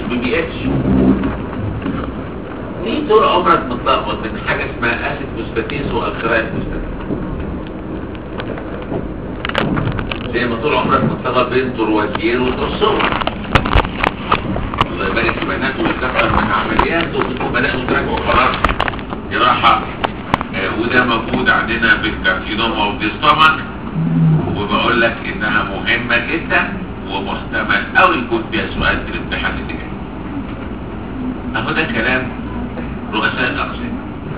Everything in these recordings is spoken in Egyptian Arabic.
بي اتش دي طول عمرك متلخبط من حاجه اسمها اسيد فوسفاتيز والكراين فوسفاتيز زي ما طول عمرك متلخبط بين تروازير وترسول الله يبارك في بنات ويكثر من عمليات وبنات وتراك وخلاص جراحه آه، وده موجود عندنا بالكارسينوما والديستومك وبقول لك انها مهمه جدا ومحتمل او يكون فيها سؤال في الامتحان اللي جاي اهو ده كلام رؤساء الاقسام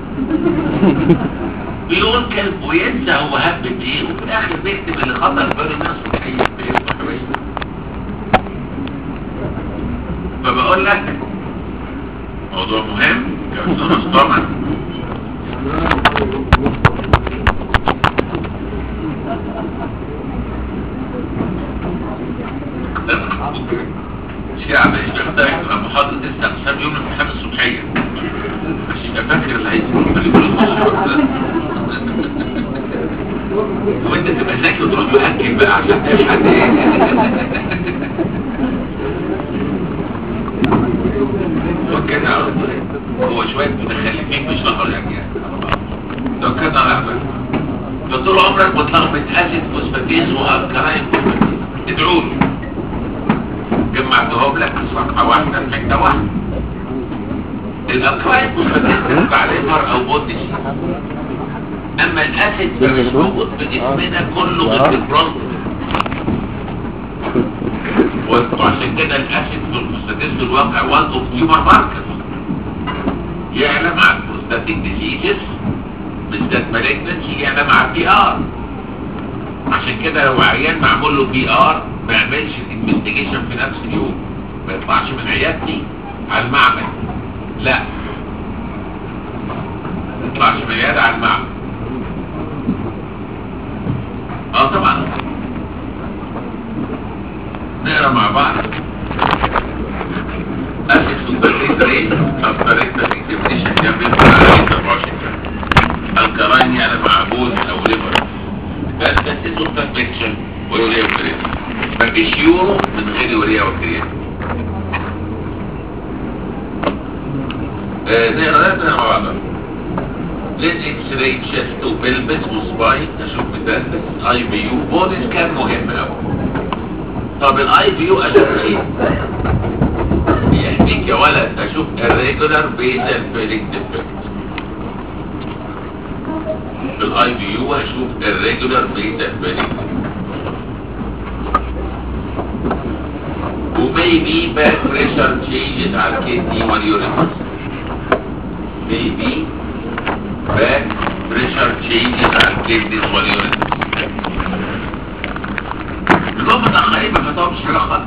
بيقول كلب وينسى هو هبت ايه وفي الاخر بيكتب اللي خطر باله الناس وتحيي باسمه حبيبي فبقول لك موضوع مهم كارسينوما ستومك شيء عم ايش بيختار يبقى محاضرة لسه اقسام يوم الامتحان الصبحية عشان يبقى فاكر اللي هيسمع اللي يقول وانت تبقى ذكي وتروح مأكد بقى عشان تلحق ايه وكان هو شوية متخلفين مش نهر يعني لو كان رهبة فطول عمرك بتلخبط اسيد فوسفاتيز والكلاين فوسفاتيز ادعوا له جمعتهم لك في صفحة واحدة في حتة واحدة الالكلاين فوسفاتيز تبقى ليفر او بودي اما الاسيد فمش موجود في جسمنا كله غير في البروستات وعشان كده الاسيد والفوسفاتيز في الواقع وان اوف تيومر ماركر يعلم عن بروستاتيك ديزيزز بالذات مالجنسي يعلم عن بي ار عشان كده لو عيان معمول له بي ار ما يعملش الانفستيجيشن في نفس اليوم ما يطلعش من عيادتي على المعمل لا ما يطلعش من عيادة على المعمل اه طبعا نقرا مع بعض اسف سوبرليت ريت افتريت اكتيفيشن جنب الكلاين 24 الكلاين يعني مع بوز او ليفر بس بس سوبرفكشن ويوريا وكريات مفيش يورو من غير يوريا وكريات نقرا ده مع بعض لين اكس راي تشيست وبلبس وسباين اشوف متاسس اي بي يو بوديز كان مهم قوي طب الاي بي يو اشوف ايه يحكيك يا ولد اشوف الريجولار بيزل فيلينج ديفكت في الاي بي يو هشوف الريجولار بيزل فيلينج وميبي باك بريشر تشينجز على الكدني واليورين maybe back pressure changes على الكدني واليورين نظام متأخرين ما فتوش حاجة خالص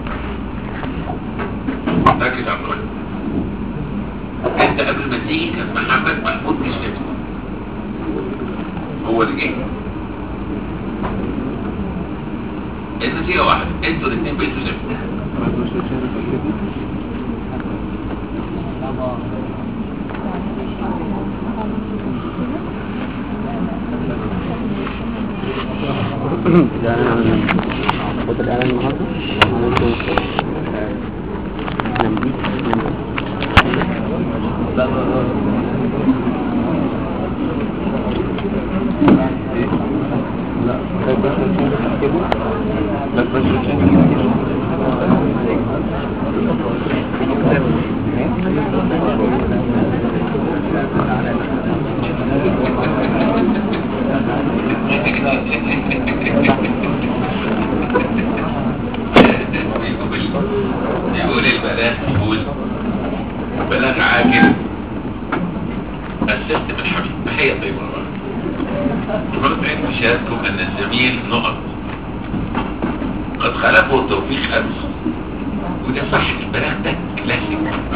ركز على الرجل انت قبل ما تيجي كان محمد محمود مش كده هو اللي جه النتيجة واحدة انتوا الاثنين بقيتوا زفت يعني عن خد الإعلان النهاردة عملته نمديك لا لا لا لا طيب بس نشوف كده بس بس نشوف يقول البلاغ يقول بلاغ عاجل السيستم الحبيب تحية طيبة رغم اكتشافكم ان الزميل نقط قد خلقه توفيق امس وده صح البلاغ ده كلاسيك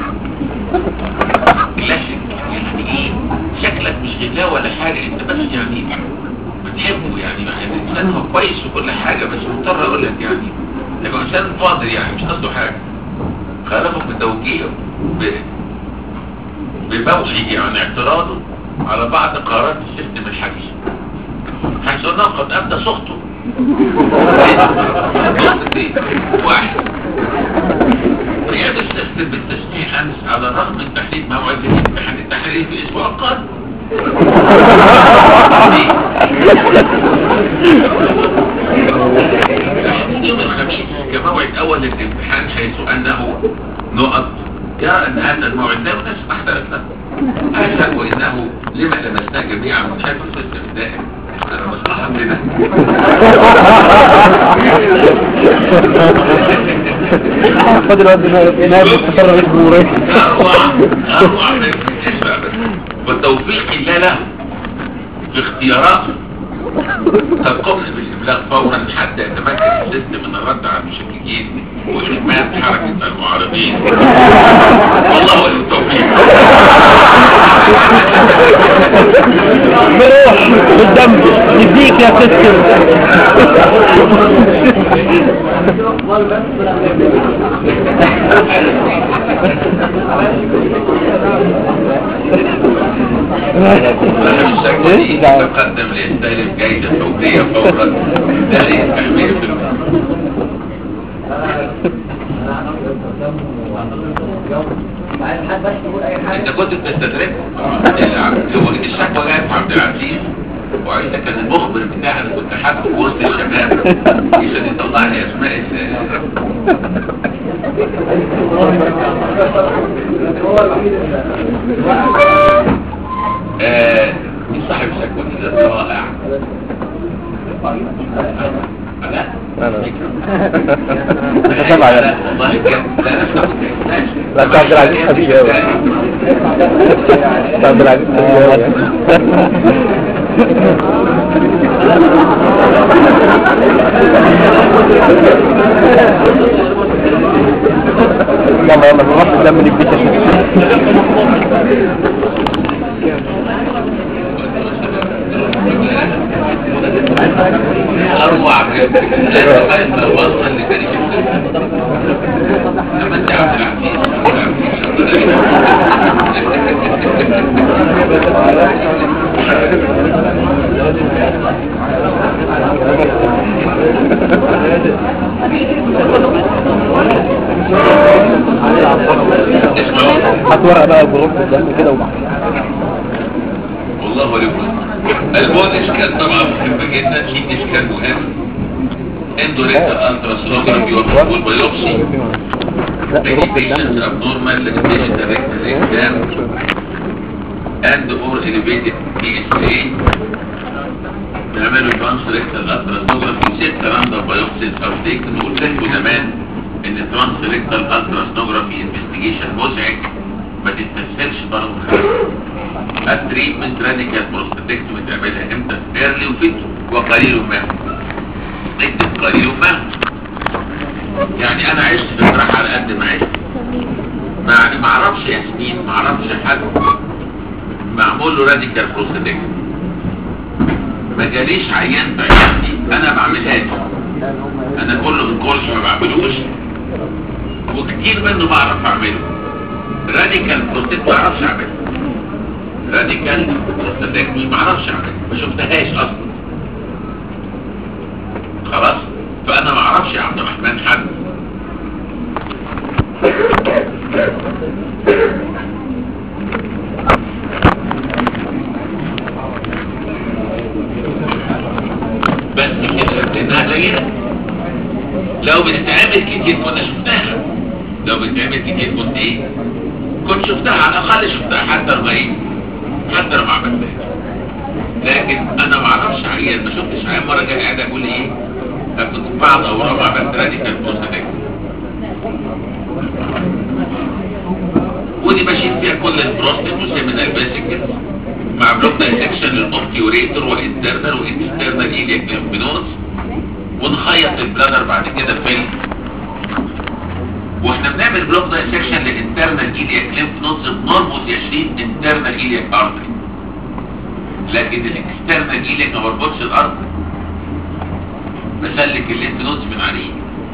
كلاسيك يعني ايه شكلك مش غلاء ولا حاجة انت بس يعني بتحبه يعني يعني الانسان هو كويس وكل حاجة بس مضطر اقول لك يعني يبقى انسان فاضل يعني مش قصده حاجة خالفه بتوجيهه ب- بموجه عن اعتراضه على بعض قرارات السيستم الحديث حيث انه قد ابدى سخطه نقطتين واحد غياب السيستم بالتشجيع امس على الرغم من تحديد موعد الامتحان التحريري في الاسبوع القادم تحديد يوم الخميس كموعد اول للامتحان حيث انه نقط جاء ان هذا الموعد لا يناسب احدث له احسن وانه لما لمسناه جميعا من حيث السيستم الدائم احنا مصلحه لنا خد الوقت نائب مستقر رئيس جمهورية اروع اروع من اسمع بس وتوفيق الله له في اختياراته قد قمنا بالابلاغ فورا حتى يتمكن السيستم من الرد على المشككين واخماد حركه المعارضين والله ولي التوفيق بروح بالدم يديك يا سيستم صاحب الشكوى دي تقدم ليستلم جايزة فورية فورا دليل تحميل في المال انت كنت بتستدرك هو الشكوى جاية في عبد العزيز وعيسى كان المخبر بتاعي انا كنت حاطه في وسط الشباب عشان يطلع لي اسماء ال- آه، مين صاحب الشكوى دي ده رائع لا انا انت سامع لا يا والله بجد لا انا مش لا انت عبد العزيز حبيبي قوي انت عبد العزيز حبيبي قوي يلا يلا نروح الدم من البيت اروع بجد لا تخيل ما وصل لتاريخ السنة لما انت عبد العزيز عبد اسمعوا هات ورقه بقى بروح الدم كده وبعد والله ولكم الموت اشكال طبعا مهم جدا في اشكال مهم اندوريكتال التراسونوجرافي والبيوبسي لا بروح meditations الدم abnormal limitation rectal exam and or elevated PSA نعمله ترانس ريكتال التراسونوجرافي ست راندر بايوبسيز او تيكن وقلت لكم زمان ان ترانس ريكتال التراسونوجرافي انفستيجيشن مزعج ما تستسهلش برضه التريتمنت راديكال بروستاتكتومي تعملها امتى ايرلي وفيت وقليل ما اكتب قليل ما يعني انا عشت في الجراحة على قد ما عشت ما ما اعرفش ياسمين ما اعرفش حد معمول له راديكال بروستاتكتومي ما جاليش عيان في عيادتي انا ما بعملهاش انا كله من كلش ما بعملوش وكتير منه بعرف اعمله راديكال بروستات ما اعرفش اعمله راديكال بروستاتكتومي ما اعرفش اعملها ما شفتهاش اصلا خلاص فانا ما اعرفش يا عبد الرحمن حد بس كده انها قليله لو بتتعمل كتير كنا شفناها لو بتتعمل كتير كنت ايه كنت شفتها على الاقل شفتها حتى لو ايه حتى لو ما عملتهاش لكن انا ما اعرفش عيان ما شفتش عيان مره جاي قاعد اقول ايه أنا كنت في بعض او رابع بس راديكال بروستاتيك ودي بشيل فيها كل البروستات وسيمينال فيسيكلز مع بلوك دايسكشن للاوبتيوريتور وانترنال واكسترنال ايليك ليمفنودز ونخيط البلادر بعد كده في ال- واحنا بنعمل بلوك دايسكشن للانترنال ايليك ليمف نودز بنربط يا شريف انترنال ايليك ارتري لكن الاكسترنال ايليك ما بربطش الارتري بسلك الليمف نودز من عليه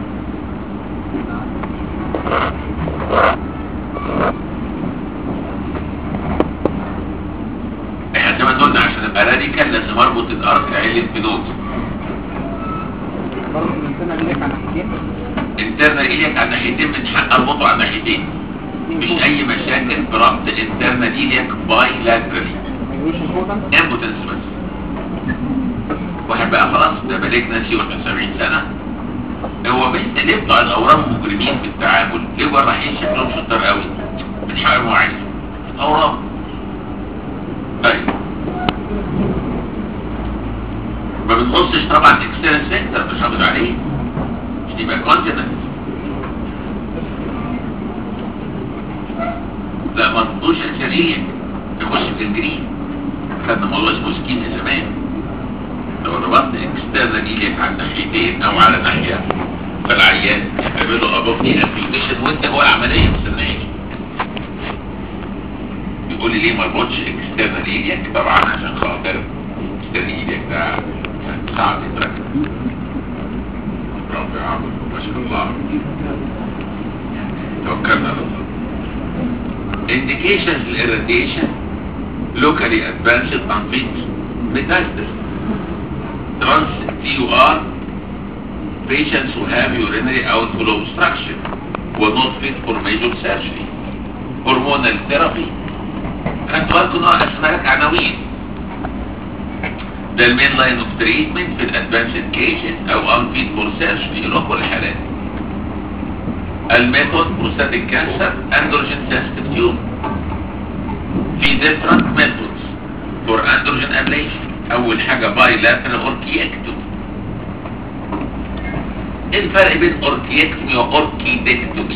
احنا زي ما قلنا عشان ابقى راديكال لازم اربط الارتري على الليمف نودز برضه من سنة ليك على حكاية انترنال ايليك على ناحيتين من حق اربطه على ناحيتين مش اي مشاكل في ربط انترنال ايليك باي لاترالي امبوتنس بس واحد بقى خلاص ده مالجنسي واحنا 70 سنه هو بس ليه بتوع الاورام مجرمين في التعامل ليه بقى رايحين شكلهم شطار قوي من حق معين اورام طيب ما بتخصش طبعا اكسترنال سنتر مش هاخد عليه مش يبقى كونتيننت لا ما تبقوش اكسرية يخش في الجرين خدنا موضوع اسمه سكين زمان لو ربطت اكسترنال ايديك على الناحيتين او على ناحية فالعيان يعملوا ابوف ني ابليكيشن وانت جوه العملية مستنيش يقول لي ليه ما ربطش اكسترنال ايديك طبعا عشان خاطر اكسترنال ايديك ده صعب يتركب رب يعمل ما شاء الله توكلنا على الله indications irradiation locally advanced conflict metastasis trans TUR patients who have urinary outflow obstruction were not fit for major surgery hormonal therapy خدت بالكم نوع اسماء عناوين ده المين لاين اوف تريتمنت في الادفانسد كيسز او unfit for surgery له كل الحالات الميثود بروستاتيك كانسر اندروجين سنسيتيف تيوب في different methods for androgen ablation اول حاجة bilateral orchiectomy ايه الفرق بين orchiectomy و orchidectomy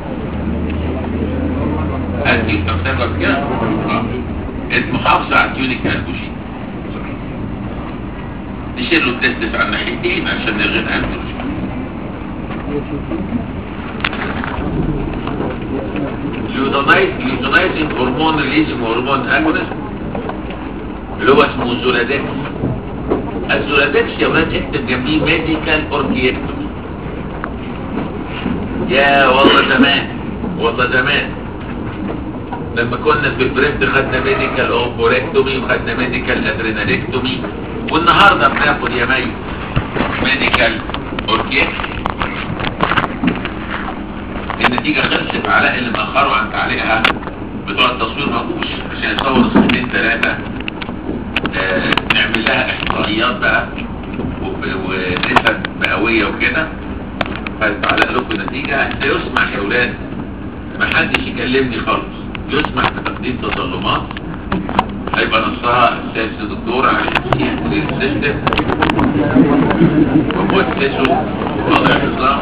هديك تفسير بس كده آه. المحافظة على التيونيك اندروجين نشيل له التستس على الناحيتين عشان نلغي الاندروجين ليوتنايزنج هرمون ريليزنج هرمون اجونست اللي هو اسمه زولادكس الزولادكس يا ولاد اكتب جنبيه ميديكال اوركيكتومي يا والله زمان والله زمان لما كنا في البريد خدنا ميديكال اوبوريكتومي وخدنا ميديكال ادريناليكتومي والنهارده بناخد يا مي ميديكال اوركيكتومي النتيجة خلصت علاء اللي مأخروا عن تعليقها بتوع التصوير مجوش عشان يصور صفحتين ثلاثة آه نعمل لها احصائيات بقى و- ونسب مئوية وكده هتعلق لكم نتيجة سيسمح يا ولاد ما حدش يكلمني خالص يسمح بتقديم تظلمات هيبقى نصها السادس دكتور عشان فيها السيستم ومؤسسه وضع النظام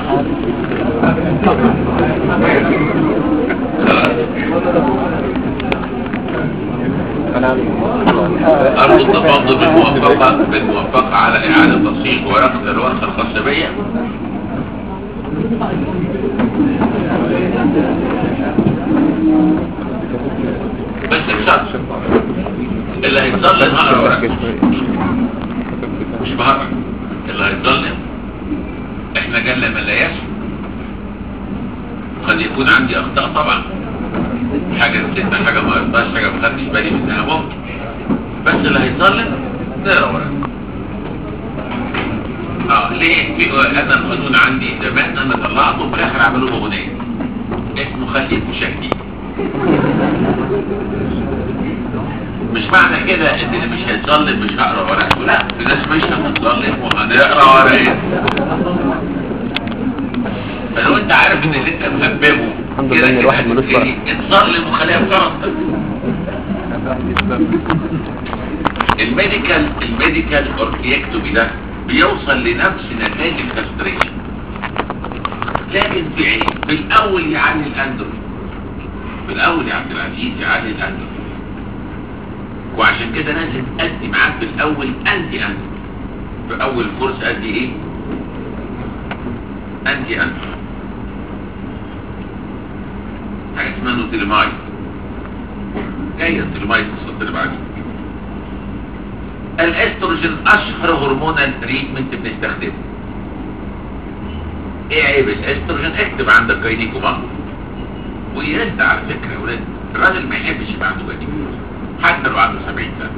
أرجو التفاضل بالموافقة بالموافقة على إعادة تصحيح ورقة الورقة الخاصة بيا بس بشرط اللي هيتظلم هقرا ورقة مش بهرج اللي هيتظلم احنا جل من لا يسمع قد يكون عندي اخطاء طبعا حاجة نسيتها حاجة ما قريتهاش حاجة ما خدتش بالي منها ممكن بس اللي هيتظلم نقرا ورقة اه ليه في انا القانون عندي زمان انا طلعته وفي الاخر عملوا له اغنيه اسمه خليك مشاهدين مش معنى كده ان اللي مش هيتظلم مش هقرا ورقته لا في ناس مش هتتظلم وهنقرا ورقته فلو انت عارف ان اللي انت مهببه الحمد لله ان الواحد ملوش فرق. اتظلم وخليها بكرامتك الميديكال الميديكال اوركيكتومي ده بيوصل لنفس نتائج الكاستريشن لكن في عين في الاول يعلي الاندروين في الاول يا عبد العزيز يعلي الاندروين وعشان كده لازم ادي معاك في الاول انتي اندروين في اول كورس ادي ايه انتي اندروين حاجه اسمها نوتيلمايد جايه النوتيلمايد الصوت اللي بعديه الاستروجين اشهر هرمونال تريتمنت بنستخدمه ايه عيب الاستروجين اكتب عندك جاينيكوما ويرد على فكره يا ولاد الراجل ما يحبش يبقى عنده جاينيكوما حتى لو عنده 70 سنه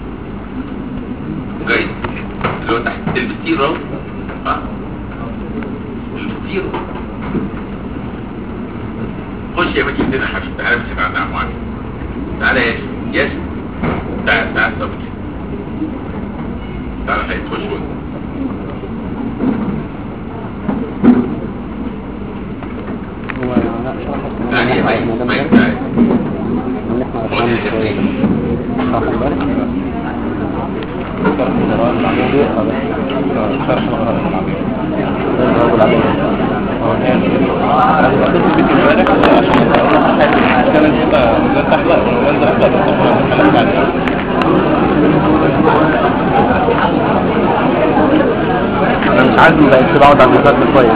جاي اللي هو تحت البستيرو اه البستيرو يا بنتي هنا يا حبيبي تعالى امسك عندها معاك تعالى يا ياسر ياسر تعالى تعالى طب كده تعالى حبيبي خش وانت هو لا شرحت تعالى يا إن مايك إحنا مايك ندمج. تعالى إن إحنا أفهمنا شوية شرح امبارح شرح الغرائب العمودية هذا شرح الغرائب العمودية الغرائب العمودية هو الآن أنا دخلت البيت امبارح عشان كانت نزلت أحلق ونزل أحلق بس أحلق بعد أنا مش عارف ما بقتش بقعد على المسافة كويس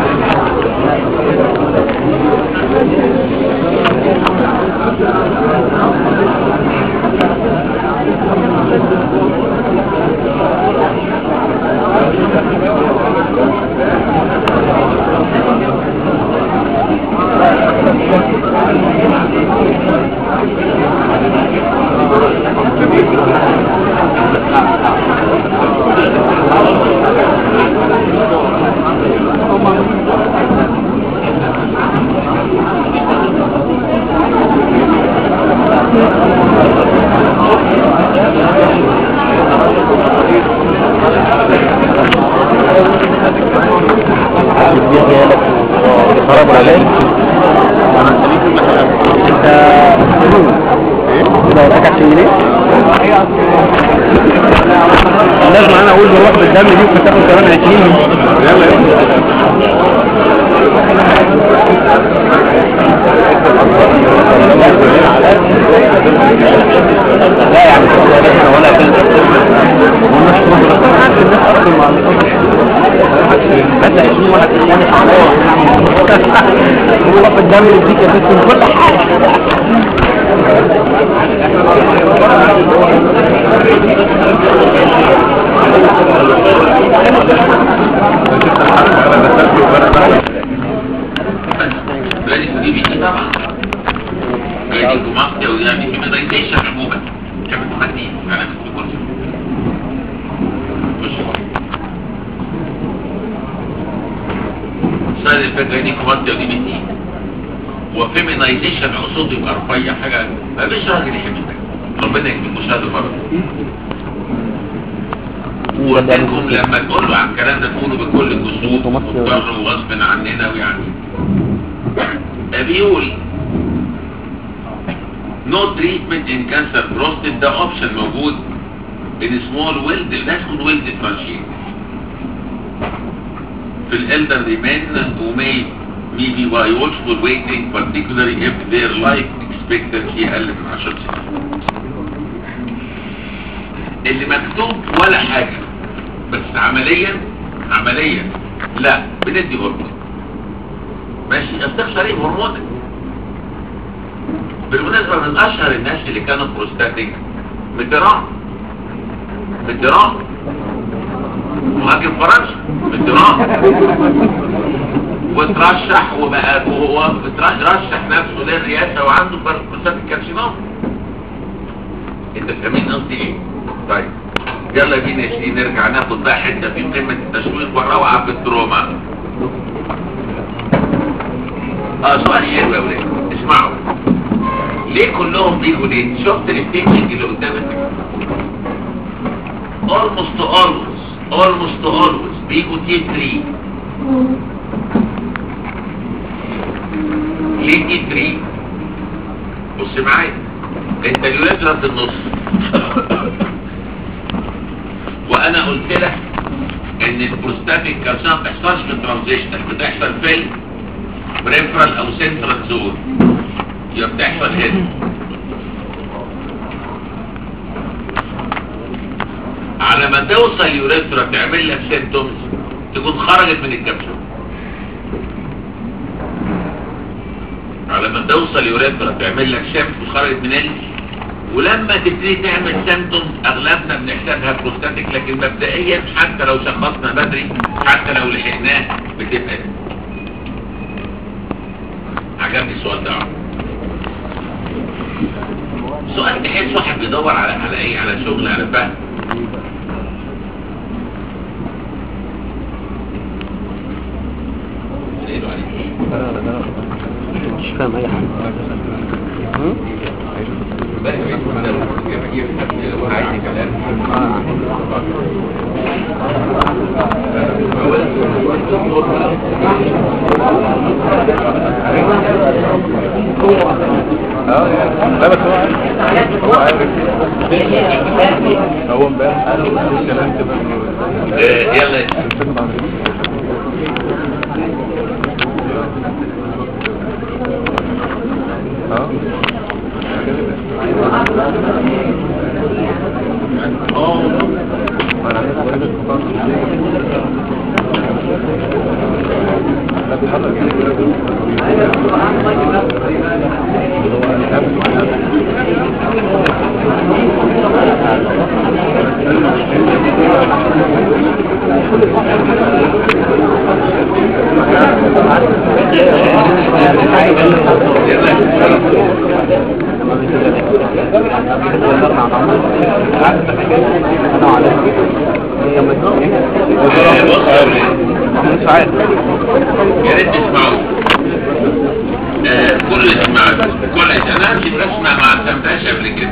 دي خيالك خراب عليك انا خليك انت كده وراك 20 جنيه لازم انا اقول بروح بالدم دي وفتاخد كمان 20 يلا لا يعني ولا كده بدأ يشوف واحد تاني حواليه هو في الدم يديك يا بنت من كل حاجة بلادي دي بي دي طبعا بلادي مصر ويعني في مدرسيشن عموما كانت مهدي انا كنت بقول مش سؤال الفكرة دي كوماندي ودي بي تي وفيمينايزيشن اقصد يبقى رفيع حاجة ما فيش راجل يحب ده ربنا يكتب مشاهد مرض وقلت لكم لما تقولوا عن الكلام ده تقولوا بكل كسوف مضطر وغصب عننا ويعني بيقول no treatment in cancer prostate ده اوبشن موجود in small wild الناس تكون wild differentiated في elderly men who may maybe by watchful waiting particularly if their life expectancy اقل من 10 سنين اللي مكتوب ولا حاجة بس عمليا عمليا لا بندي هرمون ماشي استخسر ايه هرمونك بالمناسبة من اشهر الناس اللي كانوا بروستاتيك متران متران مهاجم فرنسا متران وترشح وبقى وهو بترشح نفسه للرئاسة وعنده بروستاتيك كارسينوم انت فاهمين قصدي ايه طيب يلا بينا يا سيدي نرجع ناخد بقى حته في قمه التشويق والروعه في التروما اه سؤال حلو يا ولاد اسمعوا ليه كلهم بيجوا ليه شفت الستيتشنج اللي قدامك almost always almost always بيجوا تي 3 ليه تي 3 بص معايا انت اليوريثرا في النص وانا قلت لك ان البروستاتيك كارسينوم ما بتحصلش في الترانزيشنال بتحصل في البريفرال او سنترال زون يبقى بتحصل هنا على ما توصل يوريثرا تعمل لك سيمتومز تكون خرجت من الكبسول على ما توصل يوريثرا تعمل لك سيمتومز خرجت من ال ولما تبتدي تعمل سيمتومز اغلبنا بنحسبها بروستاتيك لكن مبدئيا حتى لو شخصنا بدري حتى لو لحقناه بتبقى دي. عجبني السؤال ده سؤال تحس واحد بيدور على على ايه على شغل على فهم بنقله عليه مش فاهم اي حاجه هم؟ بس عايز كلام اه يعني لا بس هو عارف هو عارف هو امبارح قال كلام كده إنه- آه، يلا الفيلم عن اه ما انا عايز حاجه تفكر لا بيتحرك آه، بص يا ولاد مش عارف يا ريت تسمعوا آه، كل اسمع كل انا همشي برسمة ما عتمتهاش قبل كده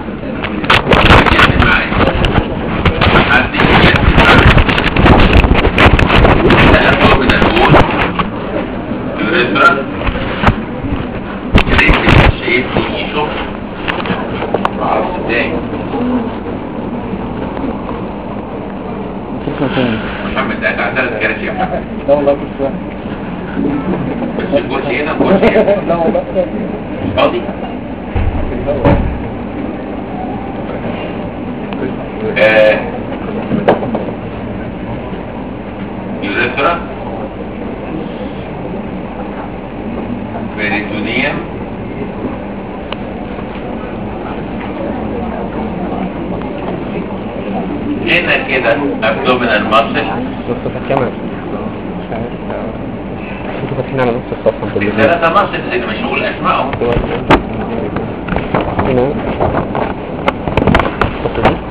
ركز معايا هديك ركز معايا ده أقوى من الأول الريترا يا ريت اللي شايفني يشوف معرفش ازاي محمد قاعد على ثلاث كراسي يا محمد لا والله مش فاهم بس الكرسي هنا الكرسي هنا لا والله مش فاضي آه، يوريثرا بيريتونيوم هنا كده ابدومينال ماسل نص الكاميرا مش عارف انتوا فاتحين على نص الصفحه كلها ثلاثة ماسل زي ما مشغول اسمائهم هنا الخطة دي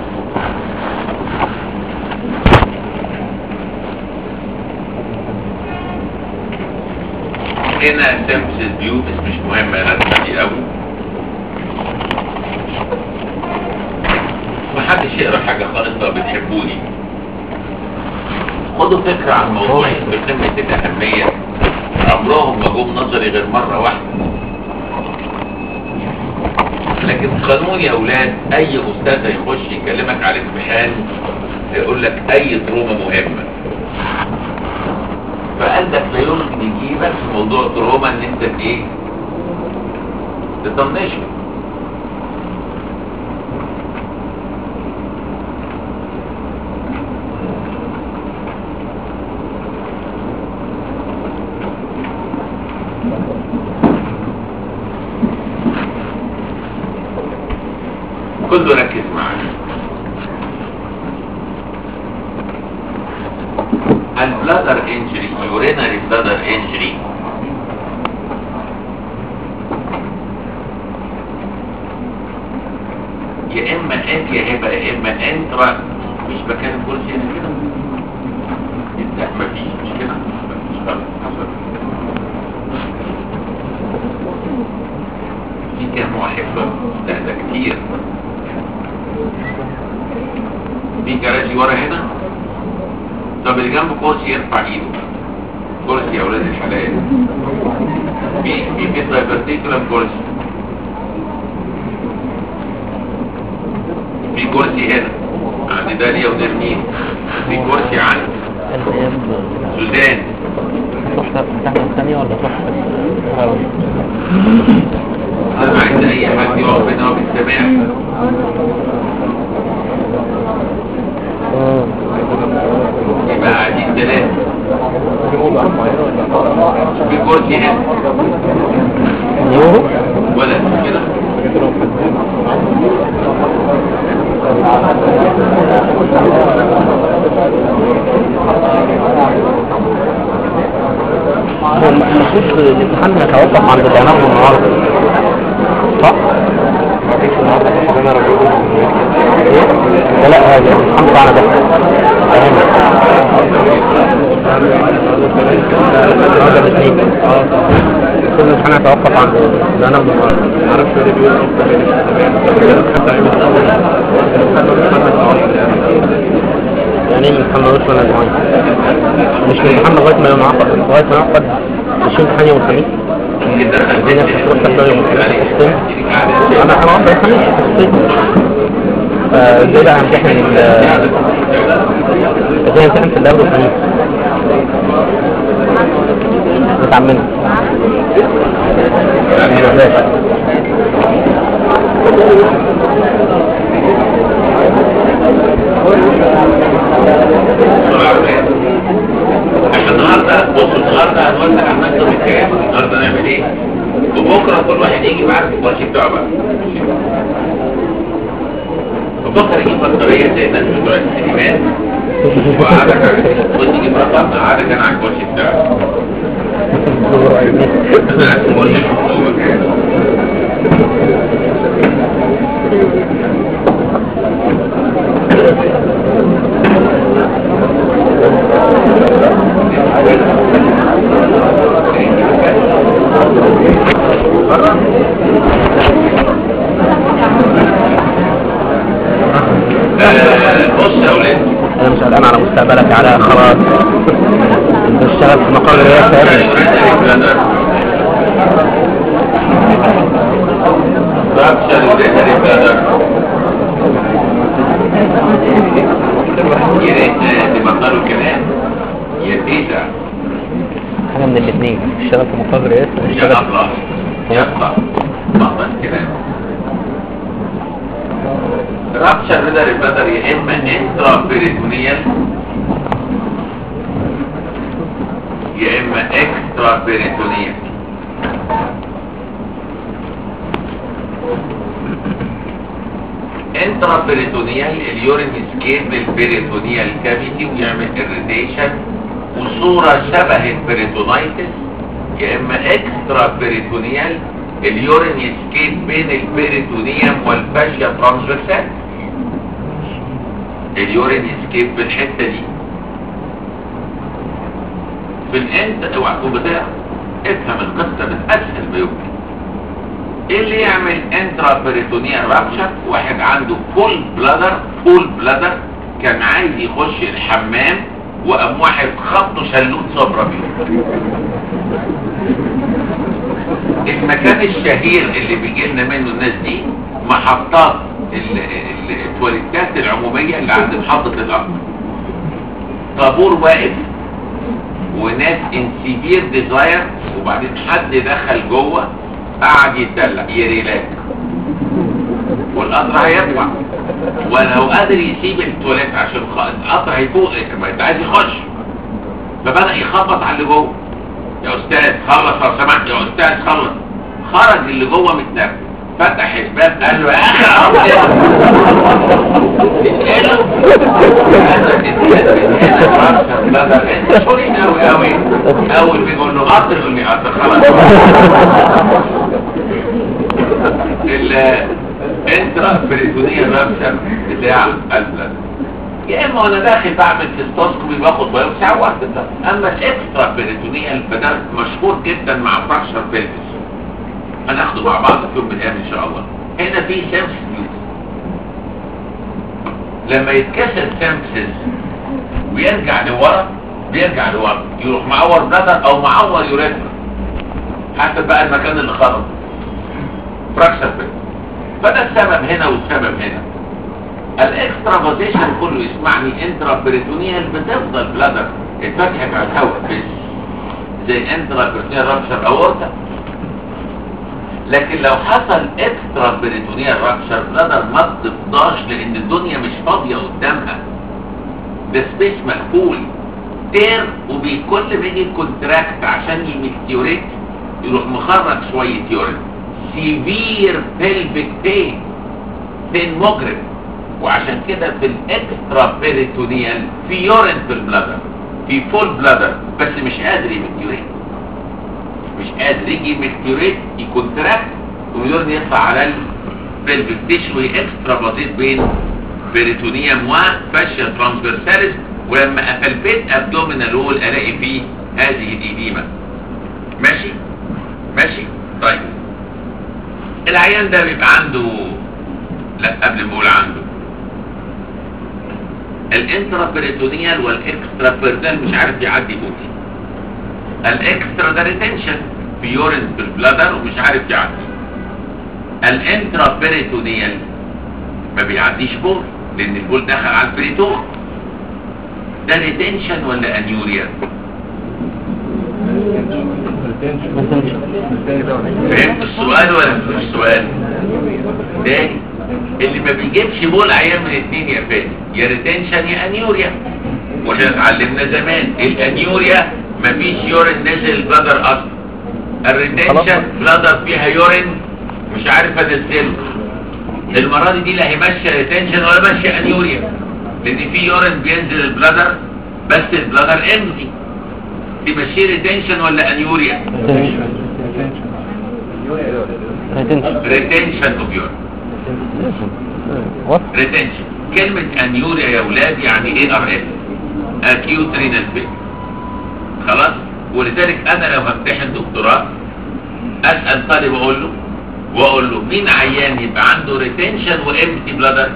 هنا سيمبسس فيو بس مش مهمة الرسمة دي قوي محدش يقرا حاجة خالص لو بتحبوني خدوا فكرة عن موضوع بقمة الأهمية عمرهم ما جم نظري غير مرة واحدة لكن قانون يا أولاد أي أستاذ هيخش يكلمك على الامتحان يقول لك أي تروما مهمة فقلبك لا يمكن يجيبك في موضوع تروما ان انت ايه تطنشه كله ركز معايا البلادر انجري يورينري بلادر انجري يا اما انت يا هبه يا اما انترا مش مكان الكرسي هنا كده انت مفيش مش كده مفيش خالص حصل في كام واحد بقى لا ده كتير في كراسي ورا هنا طب اللي جنب كرسي يرفع ايده كرسي يا اولاد الحلال في في في دايفرتيكولم كرسي في كرسي هنا عند داليا ونرمين في كرسي عند سوزان تحت الثانية ولا تروح انا عايز اي حد يقف هنا وبالسماع يبقى قاعدين ثلاثة في كرسي هنا نيورو ولا كده هو المفروض الامتحان هيتوقف عند العناق النهارده صح؟ ايه؟ لا لا هذا الامتحان بتاعنا ده فاهم النهارده الاثنين كل الامتحان هيتوقف عن اللي انا ما اعرفش اللي بيقول يعني ايه من امتحان ملوش منهج معين مش من امتحان لغايه ما ينعقد لغايه ما ينعقد مش امتحان يوم الخميس ممكن دخل الدنيا بتروح تحضر يوم الخميس في الصين انا انا واحد الخميس في الصين فازاي بقى همتحن ال ازاي همتحن في الدوري الخميس متعممة بلاش احنا النهارده بص النهارده هنوزع المكتب الكام النهارده نعمل ايه وبكره كل واحد يجي معاه الكوتش بتاعه بقى وبكره يجيب بطاريه زي الناس بتوع السينمات وقعدك على الكوتش يجيب رقم قعدك انا على الكوتش بتاعه انا على الكوتش بتاعه آه، بص يا ولاد انا مش قلقان على مستقبلك على خلاص انت اشتغل في مقر الرئاسة يا ابني Structure urinary bladder. يا ريت تبطلوا الكلام يا تيتا حاجة من الاثنين اشتغل في مقر الرئاسة يا اشتغل الله يلا بطل كلام رابشر urinary bladder يا اما انترا بيريتونيال يا اما اكسترا بيريتونيال انترا بيريتونيال اليورين اسكيب للبيريتونيال كافيتي ويعمل اريتيشن وصورة شبه البيريتونايتس يا اما اكسترا بيريتونيال اليورين اسكيب بين البيريتونيوم والفاشيا ترانسفيرسال اليورين اسكيب بالحتة دي في الانت اوعى تكون بتاع افهم القصة بتأسهل ما يمكن ايه اللي يعمل انترا بيريتونيال رابشر واحد عنده فول بلادر فول بلادر كان عايز يخش الحمام وقام واحد خبطه شلوت صبرا بيه المكان الشهير اللي بيجي لنا منه الناس دي محطات ال- ال- التواليتات العمومية اللي عند محطة الأرض طابور واقف وناس ان سيفير ديزاير وبعدين حد دخل جوه قعد يتدلع يريلاك والقطر هيطلع ولو قادر يسيب التواليت عشان خ- القطر هيفوق ما انت عايز يخش فبدأ يخبط على اللي جوه يا استاذ خلص لو سمحت يا استاذ خلص خرج اللي جوه متنرفز فتح الباب قال له يا اخي اقعد تتقلب هذا تتقلب هنا انت شورين قوي قوي اول بيقول له قطر يقول لي قطر خلاص الانترا بريتونية نفسها بتاع البلد يا اما وانا داخل بعمل تستوسكوبي باخد بايوبسي عوضت ده اما الاكسترا بريتونية فده مشهور جدا مع فراكشر بيلفس هناخده مع بعض في يوم من الايام ان شاء الله هنا في سيمسيس لما يتكسر سيمسيس ويرجع لورا بيرجع لورا يروح معور بلادر او معور يوريثرا حسب بقى المكان اللي خرج فراكشر بيلفس فده السبب هنا والسبب هنا الاكسترافازيشن كله يسمعني انترا بريتونيال بتفضل بلادر الفتحة بتاع الهواء بس زي انترا بريتونيال رابشر اورتا لكن لو حصل اكسترا بريتونيال رابشر بلادر ما بتفضاش لان الدنيا مش فاضية قدامها ده سبيس مقفول تير وبكل ما يجي كونتراكت عشان يمكتيوريت يروح مخرج شوية يورين سيفير بيلفيك بين بين مجرم وعشان كده في الاكسترا بيريتونيال في يورين في البلادر في فول بلادر بس مش قادر يمكتيوريت مش قادر يجي يمكتيوريت يكونتراكت واليورين يطلع على البلفيك تيشو اكسترا بسيط بين بيريتونيوم وفاشيا ترانسفيرساليس ولما افلبيت ابدومينال رول الاقي فيه هذه الإديمة ماشي ماشي طيب العيان ده بيبقى عنده لا قبل ما اقول عنده الانترا بيريتونيال والاكسترا بيرتونيال مش عارف يعدي بوتي الاكسترا ده ريتنشن في يورين في البلادر ومش عارف يعدي الانترا بيريتونيال ما بيعديش بول لان البول دخل على البريتون ده ريتنشن ولا انيوريا فهمت السؤال ولا مش السؤال تاني اللي ما بيجيبش بول عيان من اتنين يا فادي يا ريتنشن يا انيوريا واحنا اتعلمنا زمان الانيوريا مفيش يورين نزل البلادر اصلا الريتنشن بلادر فيها يورين مش عارف انزله المره دي دي لا هي ماشيه ريتنشن ولا ماشيه انيوريا لان في يورين بينزل البلادر بس البلادر امتي دي ماشيه ريتنشن ولا انيوريا ريتنشن اوف يورين ريتنشن كلمة انيوريا يا ولاد يعني ايه ار اس اكيوت رينال فيل خلاص ولذلك انا لو همتحن دكتوراه اسأل طالب اقول له واقول له مين عيان يبقى عنده ريتنشن وامتي بلادر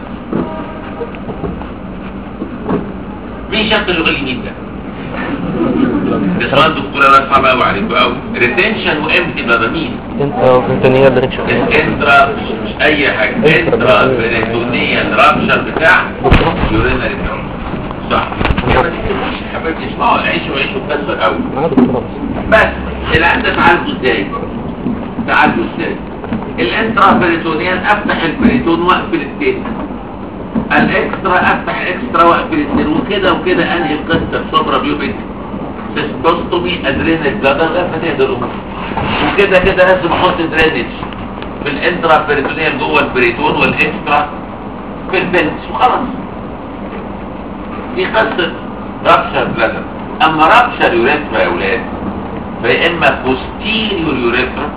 مين شاف اللغة اليمين ده ده سؤال دكتوراه بقى صعب قوي عليكم قوي ريتنشن وامتي بلادر مين الانترا مش, مش اي حاجة انترا بريتونيال رابشر بتاع يورينري صح يا ما تكتبوش يا حبيبتي اسمعوا عيشوا عيشوا بس الاول بس العيان ده تعالجه ازاي تعالجه ازاي الانترا بريتونيال افتح البريتون واقفل التاني الاكسترا افتح اكسترا واقفل التاني وكده وكده انهي القصه بصبره بيوبيك سيستوستومي ادرينال بلادر غير فتاه الامور وكده كده لازم احط درينج في الانترا بريتونيال جوه البريتون والاكسترا في البنس وخلاص دي قصه رابشر بلادر اما رابشر يوريثرا يا ولاد فيا اما بوستيريور يوريثرا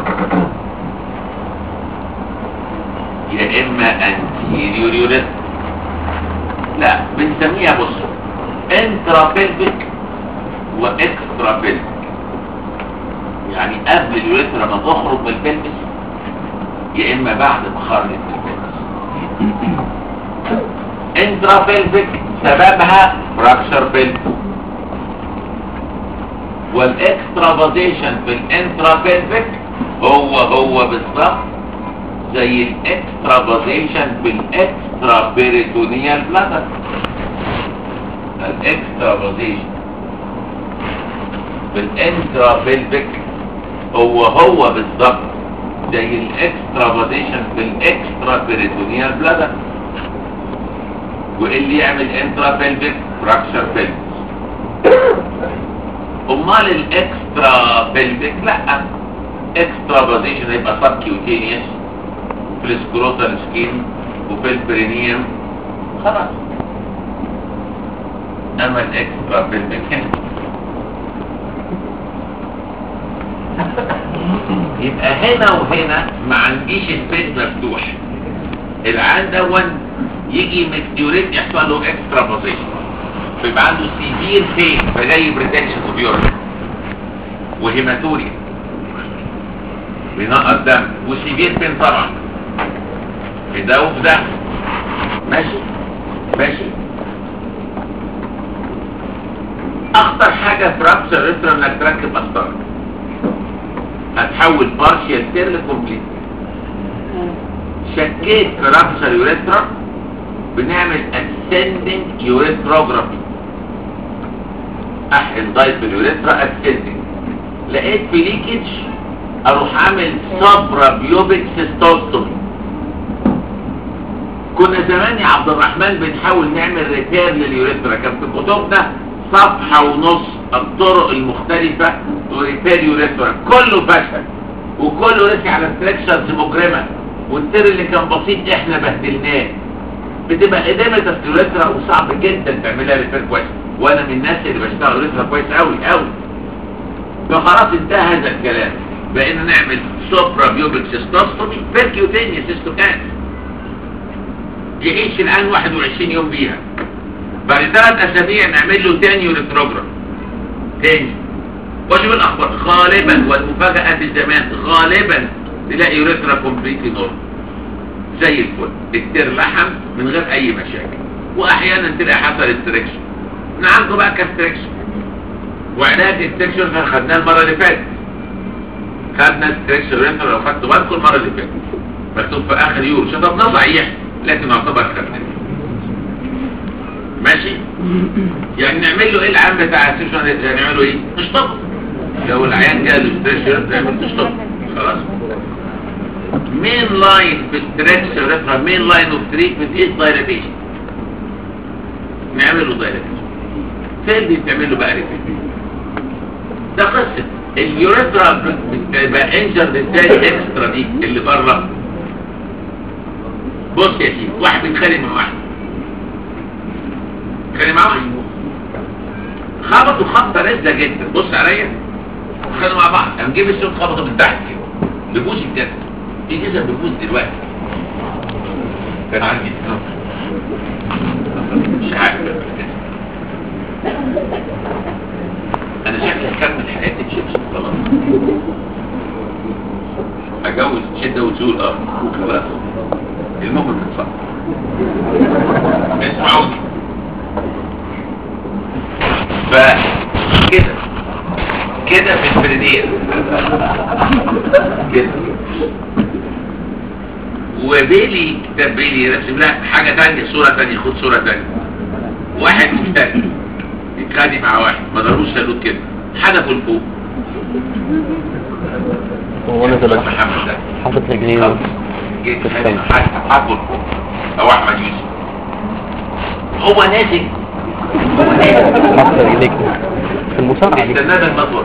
يا اما انتيريور يوريثرا لا بنسميها بصوا انترا بيلفيك واكسترا بيلفيك يعني قبل اليوريثرا ما تخرج من البلبس يا اما بعد ما خرجت من البلبس انترا بيلفيك سببها فراكشر بيلفيك والاكسترافازيشن في الانترا بيلفيك هو هو بالظبط زي الاكسترافازيشن في الاكسترا بيريتونيال بلادر الاكسترافازيشن في الانترا بيلفيك هو هو بالظبط زي الاكسترافازيشن في الاكسترا بيريتونيال بلادر وايه اللي يعمل انترا بيلفيك فراكشر بيلفيك امال الاكسترا بيلفيك لا اكسترا بوزيشن هيبقى سب كيوتينيوس في السكروتال سكين وفي البرينيوم خلاص اما الاكسترا بيلفيك هنا يبقى هنا وهنا ما عنديش سبيس مفتوح العيان دون يجي مكتيوريت يحصل له اكسترا بوزيشن فيبقى عنده سيفير بين فجاي بريتنشن اوف يورين وهيماتوريا بينقص دم وسيفير بين طبعا في ده وفي ده ماشي ماشي اخطر حاجه في رابشر ريترا انك تركب اسطره هتحول بارشيال سير لكومبليت شكيت في رابشر يوريثرا بنعمل ascending urethropy احقن ضيف اليوريثرا ascending لقيت في ليكج اروح عامل سبرا بيوبيك سيستوستومي كنا زمان يا عبد الرحمن بنحاول نعمل ريبير لليوريثرا كان في كتبنا صفحة ونص الطرق المختلفة وريبير يوريثرا كله فشل وكله رسي على ستريكشرز مجرمة والتر اللي كان بسيط احنا بهدلناه بتبقى ادامة اليوريثرا وصعب جدا تعملها ريبير كويس وانا من الناس اللي بشتغل يوريثرا كويس قوي قوي فخلاص انتهى هذا الكلام بقينا نعمل سوبرا بيوبيك سيستوستومي بيركيوتينيا سيستوكان يعيش الان 21 يوم بيها بعد ثلاث اسابيع نعمل له تاني يوريثروجرام تاني وشوف الاخبار غالبا والمفاجاه زمان غالبا تلاقي يوريثرا كومبليتلي نورمال زي الفل التر لحم من غير اي مشاكل واحيانا تلاقي حصل استريكشن نعالجه بقى كاستريكشن وعلاج الستريكشن خدناه المره اللي فاتت خدنا ستريكشن ريفر لو خدتوا بالكم المره اللي فاتت مكتوب في اخر يورو شطبناه صحيح لكن يعتبر خدناه ماشي يعني نعمل له ايه العام بتاع السيشن يعني نعمله ايه مش طب لو العيان جاله ستريكشن نعمل مش طب خلاص مين لاين في الستريكشن ريفر مين لاين اوف تريتمنت از دايلاتيشن نعمل له دايلاتيشن فين دي بتعمل له بقى ريفيل ده قصه اليوريثرا بتبقى انجر ازاي اكسترا دي اللي بره بص يا سيدي واحد بيتخانق مع واحد بيتخانق مع واحد خبطوا خبطه لذة جدا بص عليا اتخانقوا مع بعض قام جيب السوق خبطه من تحت كده ببوس الجسد في جسد ببوس دلوقتي كان عندي مش عارف انا شكلي هكمل حياتي بشبشب خلاص اتجوز شده وتزول اه خلاص المهم بتصح اسمعوني فكده كده في البريدير كده وبيلي ده بيلي رسم لها حاجة تانية صورة تانية خد صورة تانية واحد مفتاح يتخانق مع واحد ما ضروش سالوت كده حدفوا لفوق هو انا دلوقتي محمد ده حاطط رجليه خلاص. جيت خانق حدفوا لفوق او احمد يوسف هو نازل هو نازل حاطط رجليك في المصارعة دي استناه بالمطوة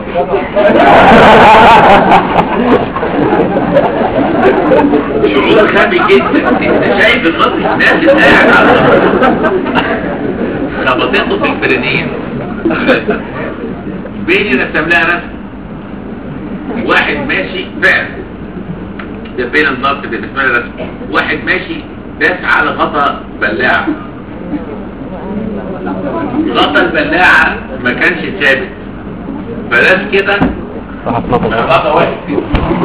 شعور خبي جدا انت شايف النطق نازل قاعد على الأرض. خبطته في الفرنين بيني رسم لها رسم واحد ماشي فعلا ده بين النط ده اسمها رسم واحد ماشي داس على غطا بلاعة غطا البلاعة ما كانش ثابت فداس كده راح اتنطط الغطا واقف كده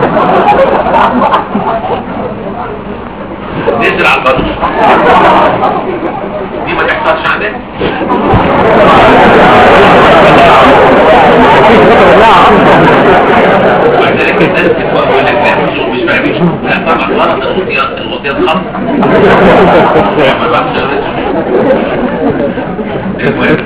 نزل على البارود دي ما تحصلش عندنا ولذلك الناس بتقول لك لا مش مش فاهمين لا طبعا غلط الغطيات الغطيات خط ما بعرفش المهم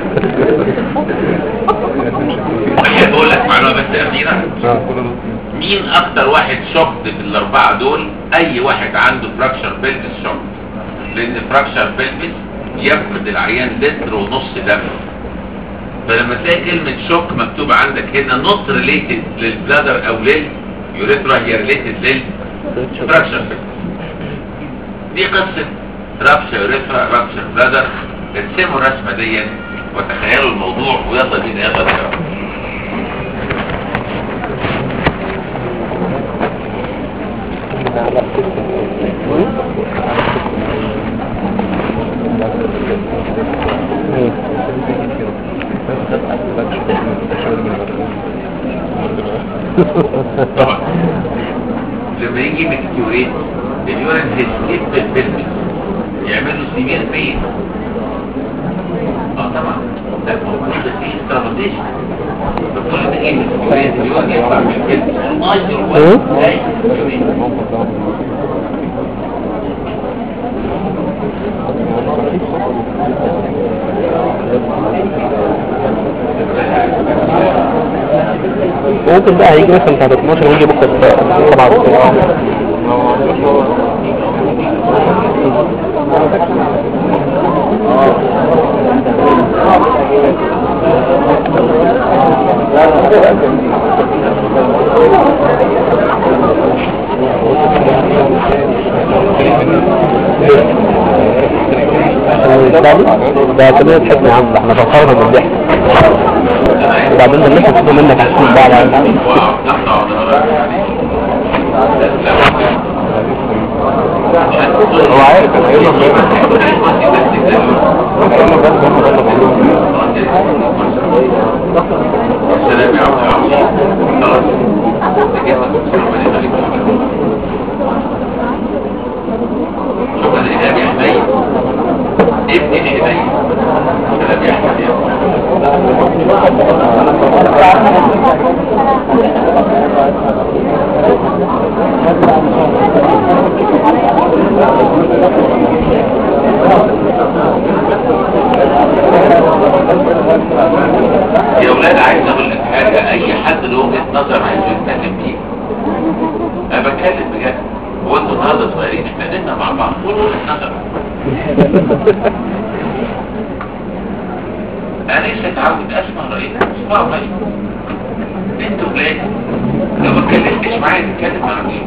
احب اقول لك معلومه بس اخيره مين اكتر واحد شوكت في الاربعه دول اي واحد عنده فراكشر بلفس شوك لان فراكشر بلفس يفقد العيان لتر ونص دم فلما تلاقي كلمة شوك مكتوبة عندك هنا نوت ريليتد للبلادر او لليوريثرا هي ريليتد للفراكشر بلفس دي قصة رابشة يوريثرا رابشة بلادر ارسموا الرسمة دي وتخيلوا الموضوع ويلا بينا يلا نقرا طبعا لما يجي مكتوريت اليورين هيسكيب بالبلبس يعملوا سيمير بين اه طبعا ده موجود في استراتيجي فكل ما يجي مكتوريت اليورين يطلع من البلبس الماجر هو ازاي ممكن بقى هيجي مثلا بتاعت 12 ويجي بكره 7 ده كده تحبني يا عم ده احنا فكرنا من الضحك وبعدين ده الناس هتاخد منك عشان بعد واو تحت عضلات هو عارف انا ايه السلام يا عبد العزيز يا ولاد عايز اقول لك حاجه اي حد له وجهه نظر عايز يتكلم فيها انا بتكلم بجد هو انتوا النهارده صغيرين احنا قلنا مع بعض قول وجهه نظر انا لسه اتعود اسمع رايك اسمع رايك انت ولاد لو ما اتكلمتش معايا تتكلم مع مين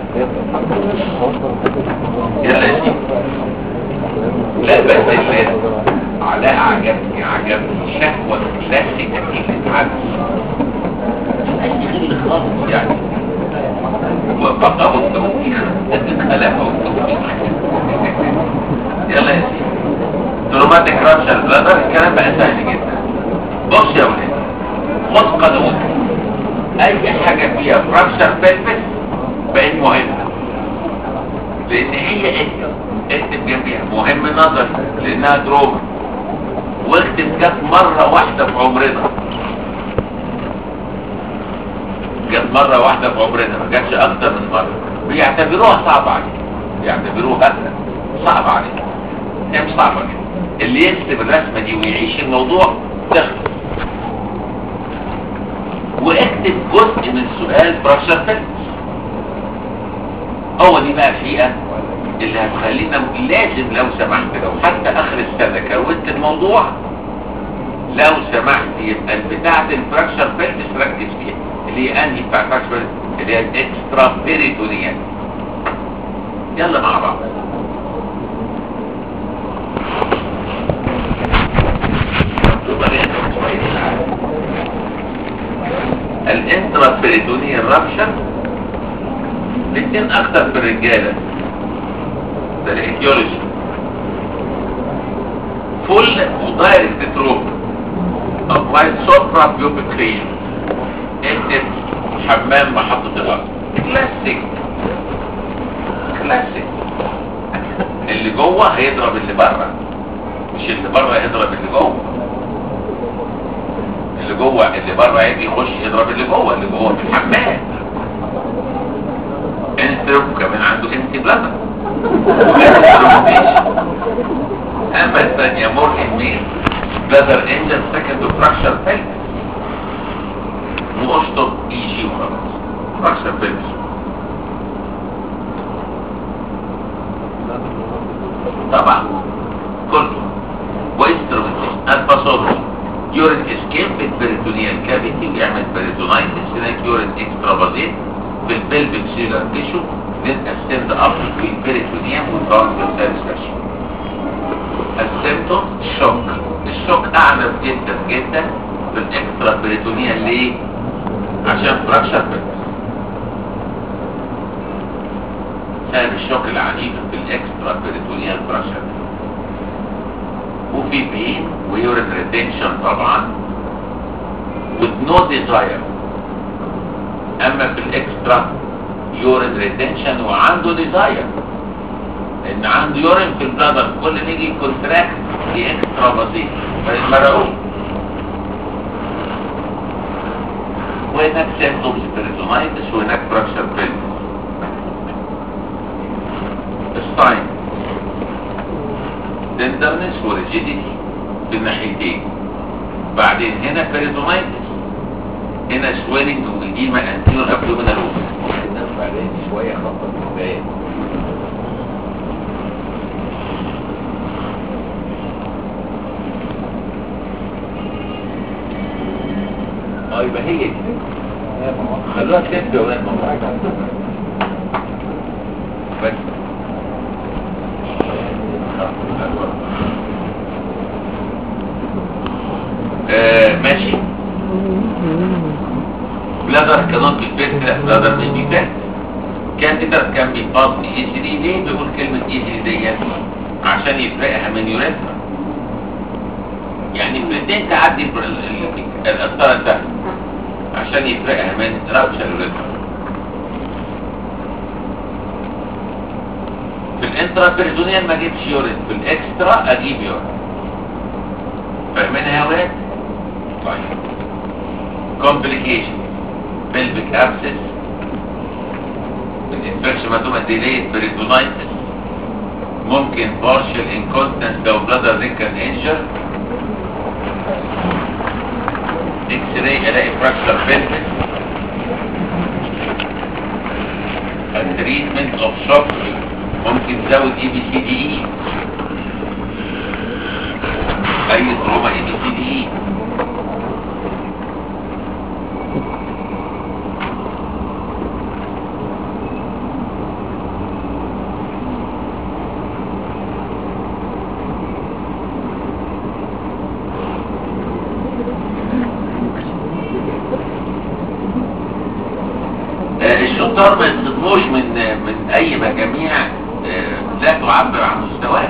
يلا يا سيدي لا بس اللي علاء عجبني عجبني شهوة كلاسيكة اللي اتعدت اي غل خالص يعني وبقى والتوفيق خلافة والتوفيق يلا يا سيدي تروماتيك رابشر بلادر الكلام بقى سهل جدا بص يا ولاد خد قانون اي حاجة فيها رابشر بلفس بقت مهمة لان هي اكتب اكتب جنبيها مهم نظر لانها دروما واكتب جت مرة واحدة في عمرنا جت مرة واحدة في عمرنا ما جاتش اكتر من مرة بيعتبروها صعبة عليك بيعتبروها صعبة عليك هي مش صعبة عليك اللي يكتب الرسمة دي ويعيش الموضوع تخلص واكتب جزء من سؤال براشر فيلمز هو دي بقى فئة اللي هتخلينا لازم لو سمحت لو حتى اخر السنة كروت الموضوع لو سمحت يبقى بتاعة الفراكشر فيلمز ركز فيها اللي هي انهي بتاع الفراكشر اللي هي الاكسترا بيريتونيال يلا مع بعض الانترا بيريتونيال رابشر الاثنين اكتر في الرجاله ده الايديولوجي فول ودايركت تروب ابلايد سوبرا بيوبيكرين اكتب حمام محطة الارض كلاسيك كلاسيك اللي جوه هيضرب اللي بره مش اللي بره هيضرب اللي جوه اللي جوه اللي بره هيجي يخش يضرب اللي جوه اللي جوه في الحمام انستروب كمان عنده انتي بلازا اما الثانية مور مين بلازر انجل سكند فراكشر فيلم واشطب اي جي وخلاص فراكشر فيلم طبعا كله وانسترومنتيشن الباثولوجي يورين اسكيب في البريتونيال كافيتي ويعمل بريتونايتس هناك يورين اكسترافازيت في البلفيك سيلر تيشو نتقسم ده اب في البريتونيوم والترانسفير ساتسفاكشن السيمتوم شوك الشوك اعنف جدا جدا في الاكسترا بريتونيال ليه عشان فراكشر بيرس سبب الشوك العنيف في الاكسترا بريتونيال فراكشر وفي بين ويورين ريتنشن طبعا with no desire اما في الاكسترا يورين ريتنشن وعنده ديزاير لان عنده يورين في البلادر كل ما يجي كونتراكت دي اكسترا بسيط فيتمرقوه وهناك سيمتومز بيريتونايتس وهناك فراكشر بيلفس الساين تندرنس وريجيديتي في الناحيتين بعدين هنا بيريتونايتس هنا سويلنج وإديمة انتيور ابدومينال ممكن نرفع بعدين شوية خطة كفاية اه يبقى هي دي خلوها تلف يا ولاد ماما بس آه ماشي بلادر كانت بالفعل لا بلادر مش بالفعل كاتيتر كان بيباص ايزيلي ليه بيقول كلمة ايزيلي ديت عشان يفرقها من يوريثما يعني الاثنين تعدي القسطرة ده عشان يفرقها من رابشة يوريثما في الانترا بيريتونيال ما اجيبش يورين في الاكسترا اجيب يورين فاهمينها يا ولاد؟ طيب complication pelvic abscess الانفكشن مهتومة delayed peritonitis ممكن partial incontinence لو bladder ring can injure x-ray الاقي fracture pelvis التريتمنت اوف shock ممكن تزود اي بي سي دي اي اي تروما اي بي سي دي اي آه، الشطار ما يتصدموش من من اي مجاميع آه، لا تعبر عن مستواه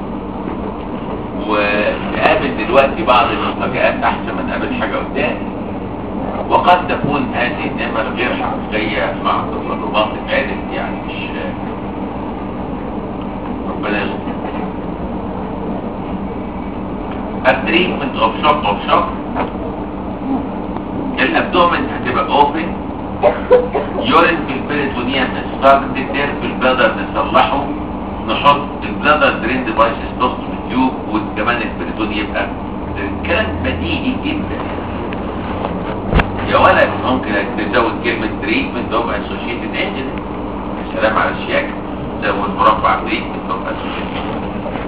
وقابل دلوقتي بعض المفاجآت احسن من قابل حاجة قدام وقد تكون هذه النمر غير حقيقية مع تصرفات اتعرف يعني مش ربنا يستر التريتمنت اوف شوك اوف شوك الابدومن هتبقى اوبن يورين في البريتونيا نستخدم في البلادر نصلحه نحط البلادر درين ديفايس ستوست تيوب وكمان البريتون يبقى الكلام بديهي جدا يا ولد ممكن تزود كلمة تريتمنت اوف اسوشيتد انجن سلام على الشياكة زود مربع تريتمنت اوف اسوشيتد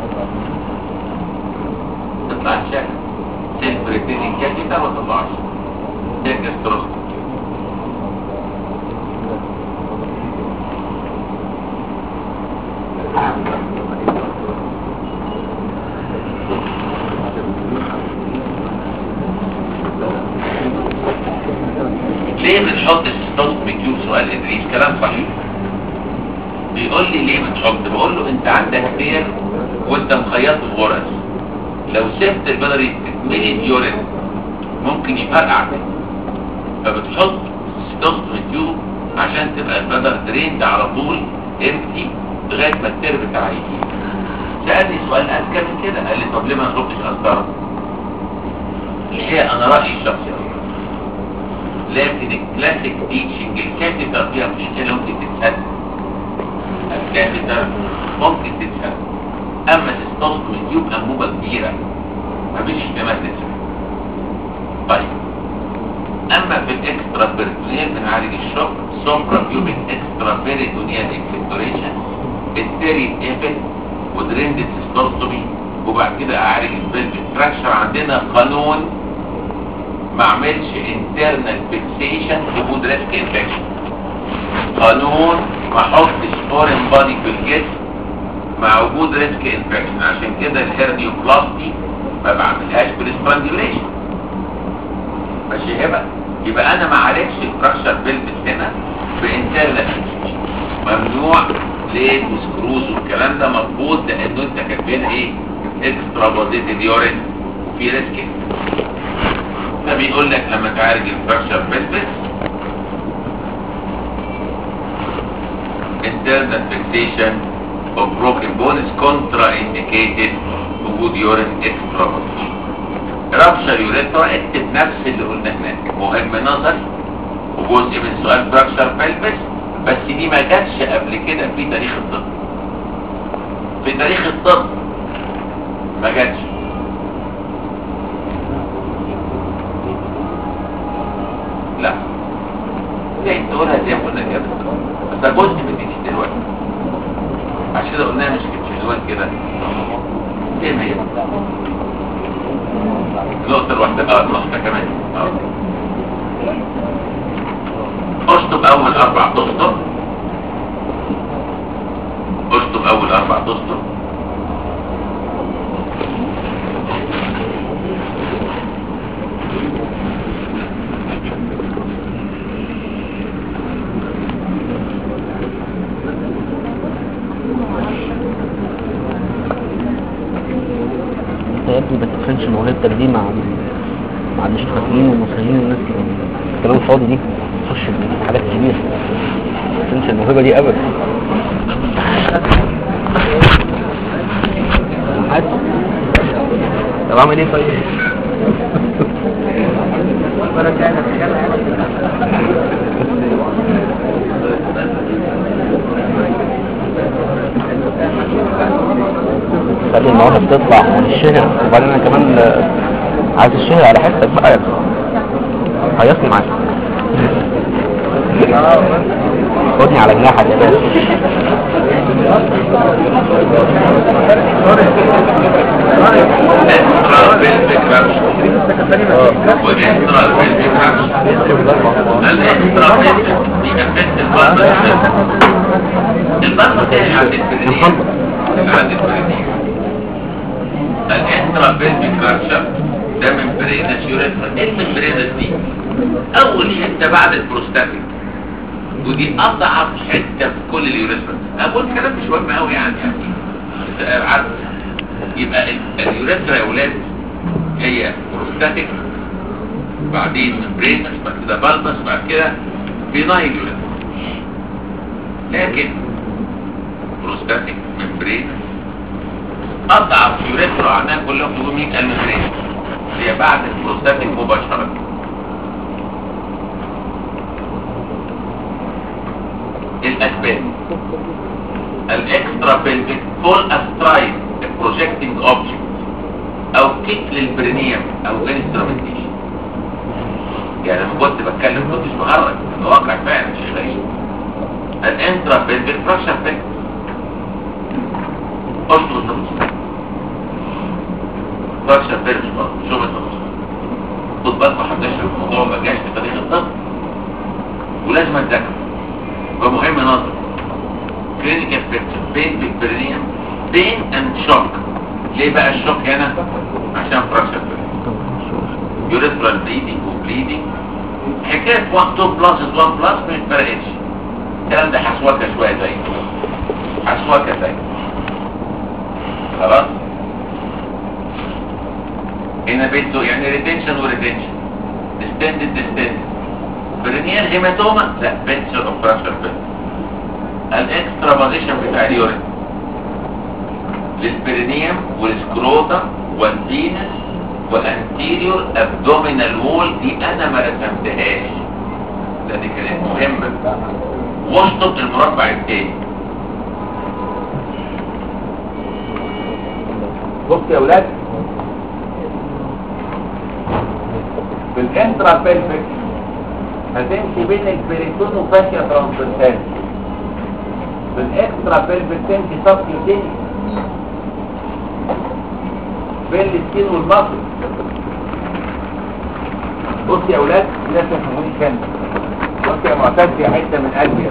تطلع الشياكة سيلف ريتينينج كاتيتر ما تطلعش تكستروس ليه بنحط الستوت بكيوب سؤال ادريس كلام صحيح بيقول لي ليه بتحط بقول له انت عندك بير وانت مخيطه غرز لو سبت البدري تتملي ديورين ممكن يفرقع فبتحط ستوت بكيوب عشان تبقى البدر دريند على طول امتي لغايه ما التر بتاعي يجي سألني سؤال اذكى من كده قال لي طب ليه ما نحطش قسطره الحقيقه انا رايي الشخصي لكن الكلاسيك تيتشنج الكاتيتر فيها مشكلة ممكن تتسد الكاتيتر ممكن تتسد اما تستوستو تيوب انبوبة كبيرة مفيش احتمال تتسد طيب اما في الاكسترا بيرتونيال بنعالج الشوك سوبرا بيوبيك اكسترا بيريتونيال اكسبتوريشن التري افل ودريند تستوستومي وبعد كده اعالج البلفيك فراكشر عندنا قانون ما اعملش internal fixation وجود ريسك انفكشن قانون ما احطش فورين بادي في الجسم مع وجود ريسك انفكشن عشان كده الهيرنيوبلاستي ما بعملهاش بالسترانجوليشن ماشي هبه يبقى انا ما عالجش الفراكشر بيلفس هنا بانترنال فيكسيشن ممنوع ليه وسكروز والكلام ده مربوط لانه انت كاتبين ايه اكسترا بوزيتيف يورين وفي ريسك فبيقول لك لما تعالج الفراكشر بيلفس internal fixation of broken bone is contraindicated وجود يورين extra position رابشر يوريثرا اكتب نفس اللي قلنا هناك مهم نظر وجزء من سؤال فراكشر بيلفس بس دي ما جاتش قبل كده في تاريخ الطب في تاريخ الطب ما جاتش لا زي تقولها زي ما قلنا كده بس ده جزء من دي دلوقتي عشان كده قلناها مش كده كده زي ما هي النقطة الواحدة اه النقطة كمان اه اشطب اول اربع تسطر اشطب اول اربع تسطر انت يا ابني ما تدخلش موهبتك دي مع مع اللي فاكرين والمصريين والناس كده الكلام الفاضي دي تخش في حاجات كبيره ما تنسى الموهبه دي ابدا حد طب اعمل ايه طيب خلي المواهب تطلع ونشهر وبعدين انا كمان آه، عايز الشهر على حسك بقى هيصني معاك خدني على جناحك يا باشا اكسترا بيلفيك رابشر واكسترا بيلفيك رابشر الاكسترا بيلفيك بيأفكت البلبس البلبس تاني عند البريدين عند البريدين الاكسترا بيلفيك رابشر ده من برينس يوريثرا ايه من برينس دي اول حته بعد البروستاتيك ودي اضعف حته في كل اليوريثرا اقول كلام مش مهم قوي يعني يعني عارف يبقى ال- اليوريثرا يا ولاد هي بروستاتيك بعدين ممبرينس بعد كده بالبس بعد كده بينايل يوريثرا لكن بروستاتيك ممبرينس اضعف يوريثرا عنها كلهم يقولوا مين الممبرينس هي بعد البروستاتيك مباشره الاسباب الاكسترا بيلفيك فول استرايد بروجيكتنج اوبجكت او كيك للبرينيوم او انسترومنتيشن يعني لما كنت بتكلم كنتش بهرج ده واقع فعلا شيء غريب الانترا بيلفيك فراكشر فيك اشطر التفاصيل فراكشر فيك شو التفاصيل خد بالك هتشرب الموضوع ما جاش بطريقه الضغط ولازم تذاكر ومهم نظر كلينيكال بيكتشر بين في البرينيوم بين اند شوك ليه بقى الشوك هنا عشان فراكشر يوريثرال بليدنج وبليدنج حكايه 1 2 بلس 1 بلس ما يتفرقش الكلام ده حسوكه شويه زي حسوكه زي خلاص هنا بيته يعني ريتنشن وريتنشن ديستندد ديستندد برينيال هيماتوما لا بيتشر اوف فراكشر بيت الاكسترا بوزيشن بتاع اليورين للبرينيوم والسكروتا والفينس والانتيريور ابدومينال وول دي انا ما رسمتهاش ده دي كانت مهمه واشطب المربع التاني بص يا ولاد في الانترا بيلفيك هتمشي بين البريتون وفاشيا ترانسفيرسال في الاكسترا بيلفيك تمشي سبكيوتينيوس بين السكين والمصل بص يا اولاد في ناس ما يفهمونيش كام بص يا معتز يا حته من قلبي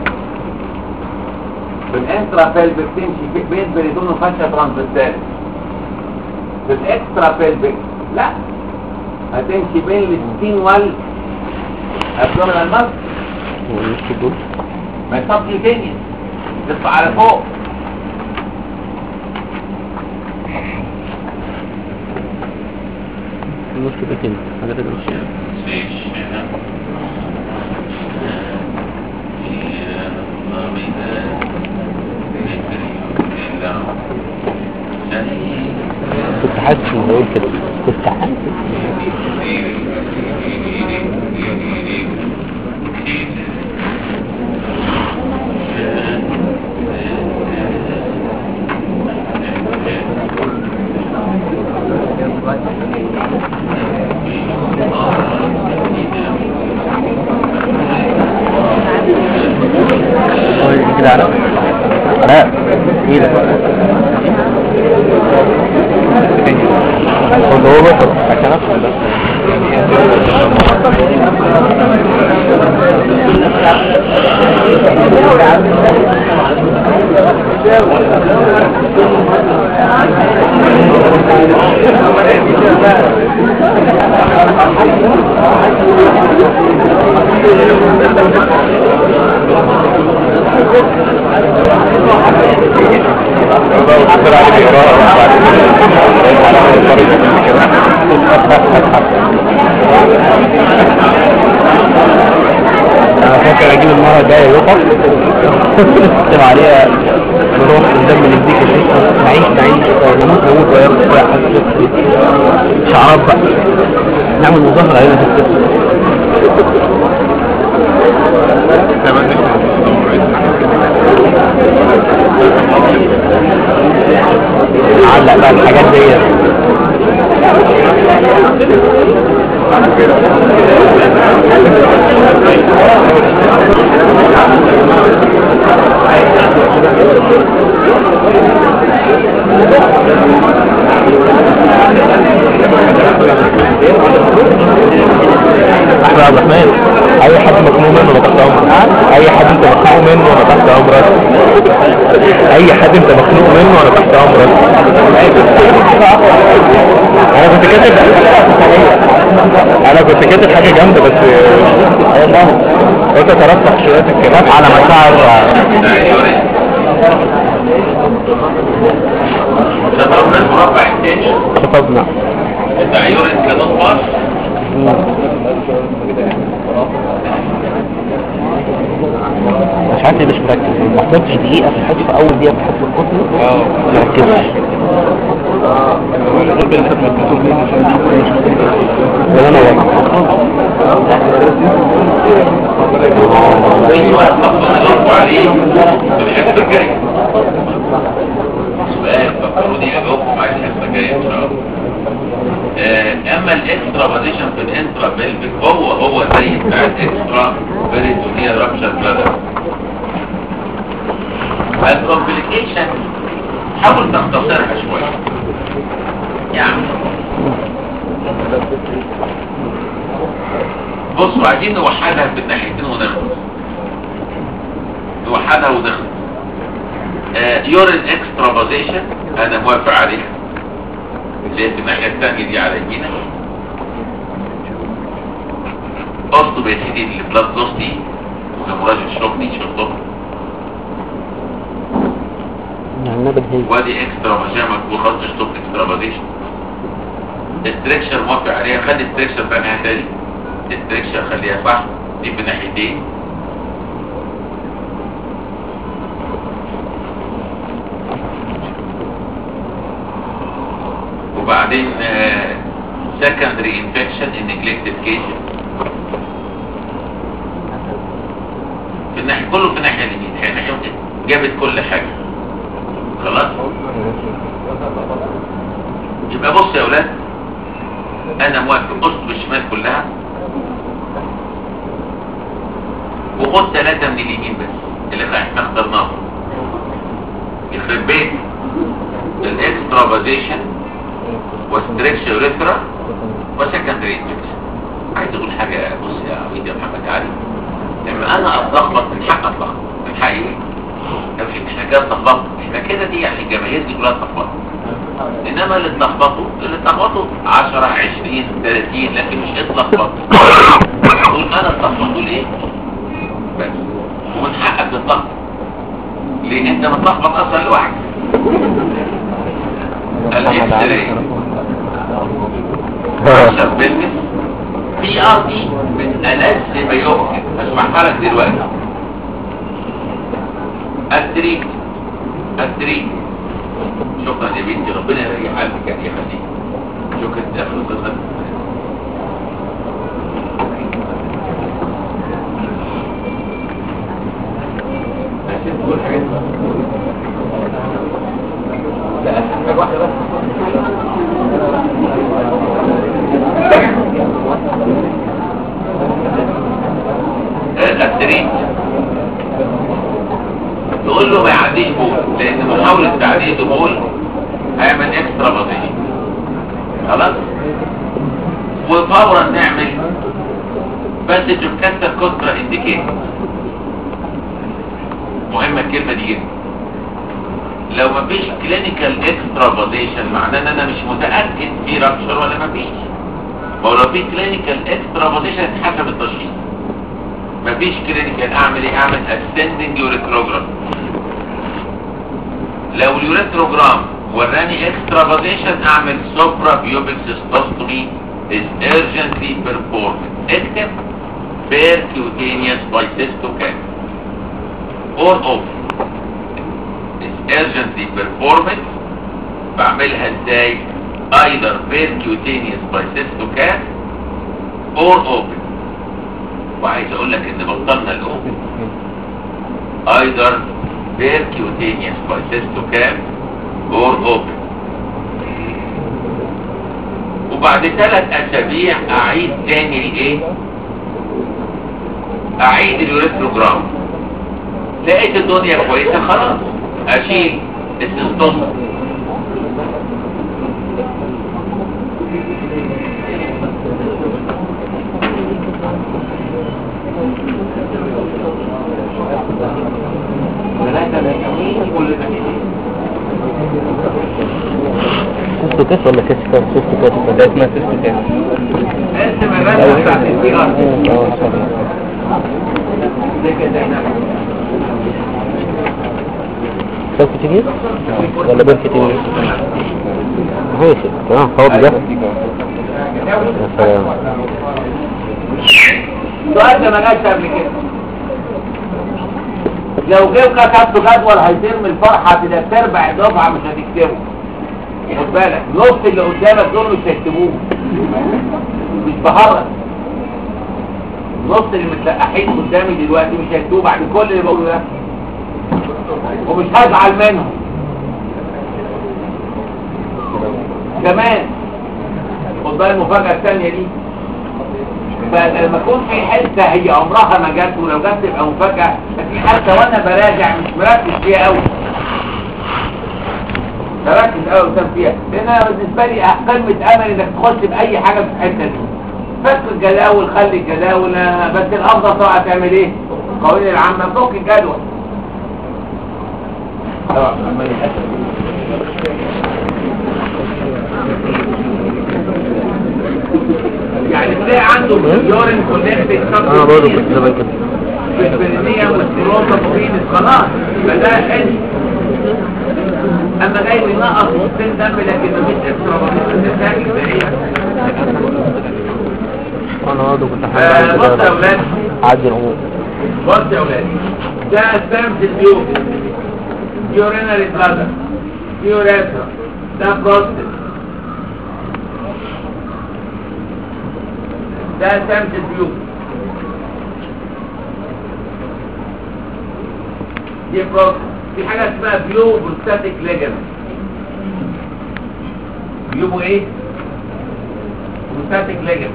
في الانترا بيلفيك تمشي في- بين بريتون وفاشيا ترانسفيرسال في الاكسترا بيلفيك لا هتمشي بين السكين وال ابدومينال ماسل ما يصبش تاني تطلع على فوق النص كده كده حاجة كده مش كنت حاسس انه بقول كده كنت حاسس طيب كده عرق عرق ايه ده خد هو بقى عشان افهم بس انا فاكر اجيب المره الجايه يوقف نكتب عليها نروح قدام نديك الشيخ نعيش نعيش نموت نموت ويا شعارات بقى نعمل مظاهرة علينا في القصة كمان مش علق بقى الحاجات دي احمد عبد الرحمن اي حد مخنوق منه انا تحت امرك اي حد انت مخنوق منه انا تحت امرك اي حد انت مخنوق منه انا تحت امرك انا كنت كاتب انا كنت كاتب حاجه جامده بس قلت اترفع شويه في الكلام على مشاعر دايورين شطبنا المربع الثاني خطبنا الدايورين كانون باس مش عارف ليه مش مركز ما حضرتش دقيقه في الحصه في اول دقيقه في حصه القسم ما ركزتش ولا انا واقع في سؤال تفضل نجاوب عليه في الحصة الجاية سؤال فكروني اجاوبكم على الحصة الجاية ان شاء الله آه، اما الاكسترا بوزيشن في الانترا بيلفيك هو هو زي بتاع الاكسترا بيريتونيال رابشر بلادر الكومبليكيشن حاول تختصرها شوية يعني بصوا عايزين نوحدها في الناحيتين ونخلص نوحدها ونخلص آه يورين اكسترا بوزيشن انا موافق عليها اللي هي في الناحية الثانية دي على يمينك اطلب يا سيدي البلاد لوس دي وهيموراج الشوك دي شطبها يعني انا بدهي وادي اكسترا مشاية مكتوب خط شطب اكسترا بوزيشن الستريكشر موافق عليها خلي الستريكشر في ناحية تاني الستريكشر خليها صح دي في ناحيتين وبعدين secondary infection in neglected cases في الناحية كله في الناحية اليمين هي ناحية جابت كل حاجة خلاص يبقى بص يا اولاد انا موافق بص بالشمال كلها وخد ثلاثة من اليمين بس اللي احنا اخترناهم يخرب بيت الاكسترا بازيشن وستريكشر ريترا وسكندري انفكشن عايز اقول حاجة بص يا عويد يا محمد علي لما انا اتلخبط من حق اتلخبط من حقي ايه؟ طب احنا كده اتلخبطنا احنا كده دي يعني الجماهير دي كلها اتلخبطت انما اللي اتلخبطوا اللي اتلخبطوا 10 20 30 لكن مش اتلخبطوا تقول انا اتلخبطوا ليه؟ بس ومن حقك تتلخبط ليه انت متلخبط اصلا لوحدك الاكس راي عشر بلمس في ار دي من ألذ ما يمكن هشرحها لك دلوقتي التريك التريك شكرا يا بنتي ربنا يريح قلبك يا خليل شكرا يا اخي لا حاجه واحده بس التريد تقول له ما يعديش بول لان محاولة تعديه بول هيعمل اكسترا بوزيشن خلاص وفورا نعمل باسج اوف كانسر كونترا انديكيت مهمة الكلمة دي جدا لو مفيش كلينيكال اكسترا بوزيشن معناه ان انا مش متأكد في رابشر ولا مفيش ما هو لو في كلينيكال اكسترا بوزيشن حسب التشخيص مفيش كلينيكال اعمل ايه اعمل ascending urethrogram لو اليوريثروجرام وراني اكسترا بوزيشن اعمل سوبرا بيوبيك سيستوستومي is urgently performed اكتب percutaneous bicystocan or of is urgently performed بعملها ازاي either percutaneous by cystocast or open وعايز اقول لك ان بطلنا الاوبن either percutaneous by cystocast or open وبعد ثلاث اسابيع اعيد تاني الايه اعيد اليوريثروجرام لقيت الدنيا كويسه خلاص اشيل السيستوس سيستو كاس ولا كاس كاس سيستو كاس ده اسمها سيستو كام ارسم الرسمه بتاعت البي ار سيستو ولا بيركتينيوس ماشي تمام هو بجد يا سلام السؤال ده ما جاش قبل كده لو جه كتبته جدول هيطير من الفرحه تبقى تربع الدفعه مش هتكتبه خد بالك نص اللي قدامك دول مش هيكتبوه مش بهرج نص اللي متلقحين قدامي دلوقتي مش هيكتبوه بعد كل اللي بقوله ده ومش هزعل منهم كمان خد بالك المفاجاه الثانيه دي فلما يكون في حته هي عمرها ما جت ولو جت تبقى مفاجاه في حته وانا براجع مش مركز فيها قوي بركز قوي قدام فيها لان انا بالنسبه لي قمه امل انك تخش باي حاجه في الحته دي فك الجداول خلي الجداول آه، بس الافضل طبعا تعمل ايه القوانين العامه فك الجدول طبعا يعني تلاقي عنده يورين كونكتد انا برضه كنت زمان كده بالبرينية والسيروزا وفينس خلاص فده حلو اما جاي بينقص نصين دم لكن مفيش اكسترا مفيش نتائج سريعه انا برضه كنت آه، حابب بص يا اولاد اعدي الامور بص يا اولاد ده سبام في البيوت يورينري بلادر يوريثرا ده بروستات ده سبام في البيوت دي بروستات في حاجه اسمها بيو بروستاتيك ليجمنت بيو ايه بروستاتيك ليجمنت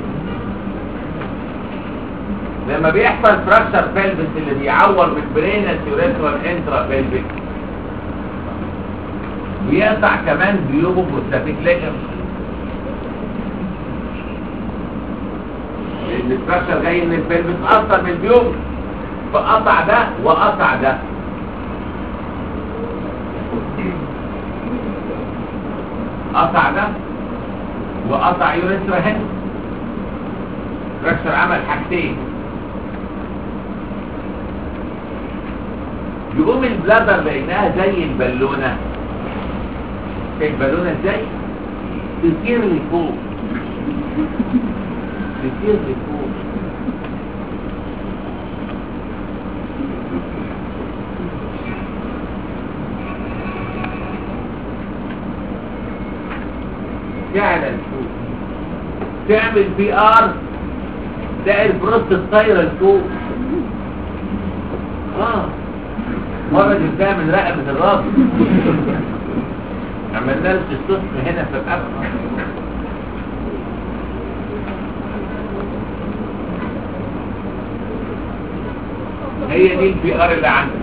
لما بيحصل فراكشر بلبس اللي بيعور من برينس يوريثرال انترا بلبك بيقطع كمان بيوبو بروستاتيك ليجمنت لان الفراكشر جاي من البلبس اثر من البيوبو فقطع ده وقطع ده قطع ده وقطع يوريثرا هنا فراكشر عمل حاجتين يقوم البلادر لقيناها زي البالونه شايف البالونه ازاي تطير لفوق تطير لفوق فعلا فوق تعمل بي ار تلاقي البروست طايره لفوق اه مرة جبتها من رقبة الراجل عملنا له الصفر هنا في الأرض هي دي البي ار اللي عندك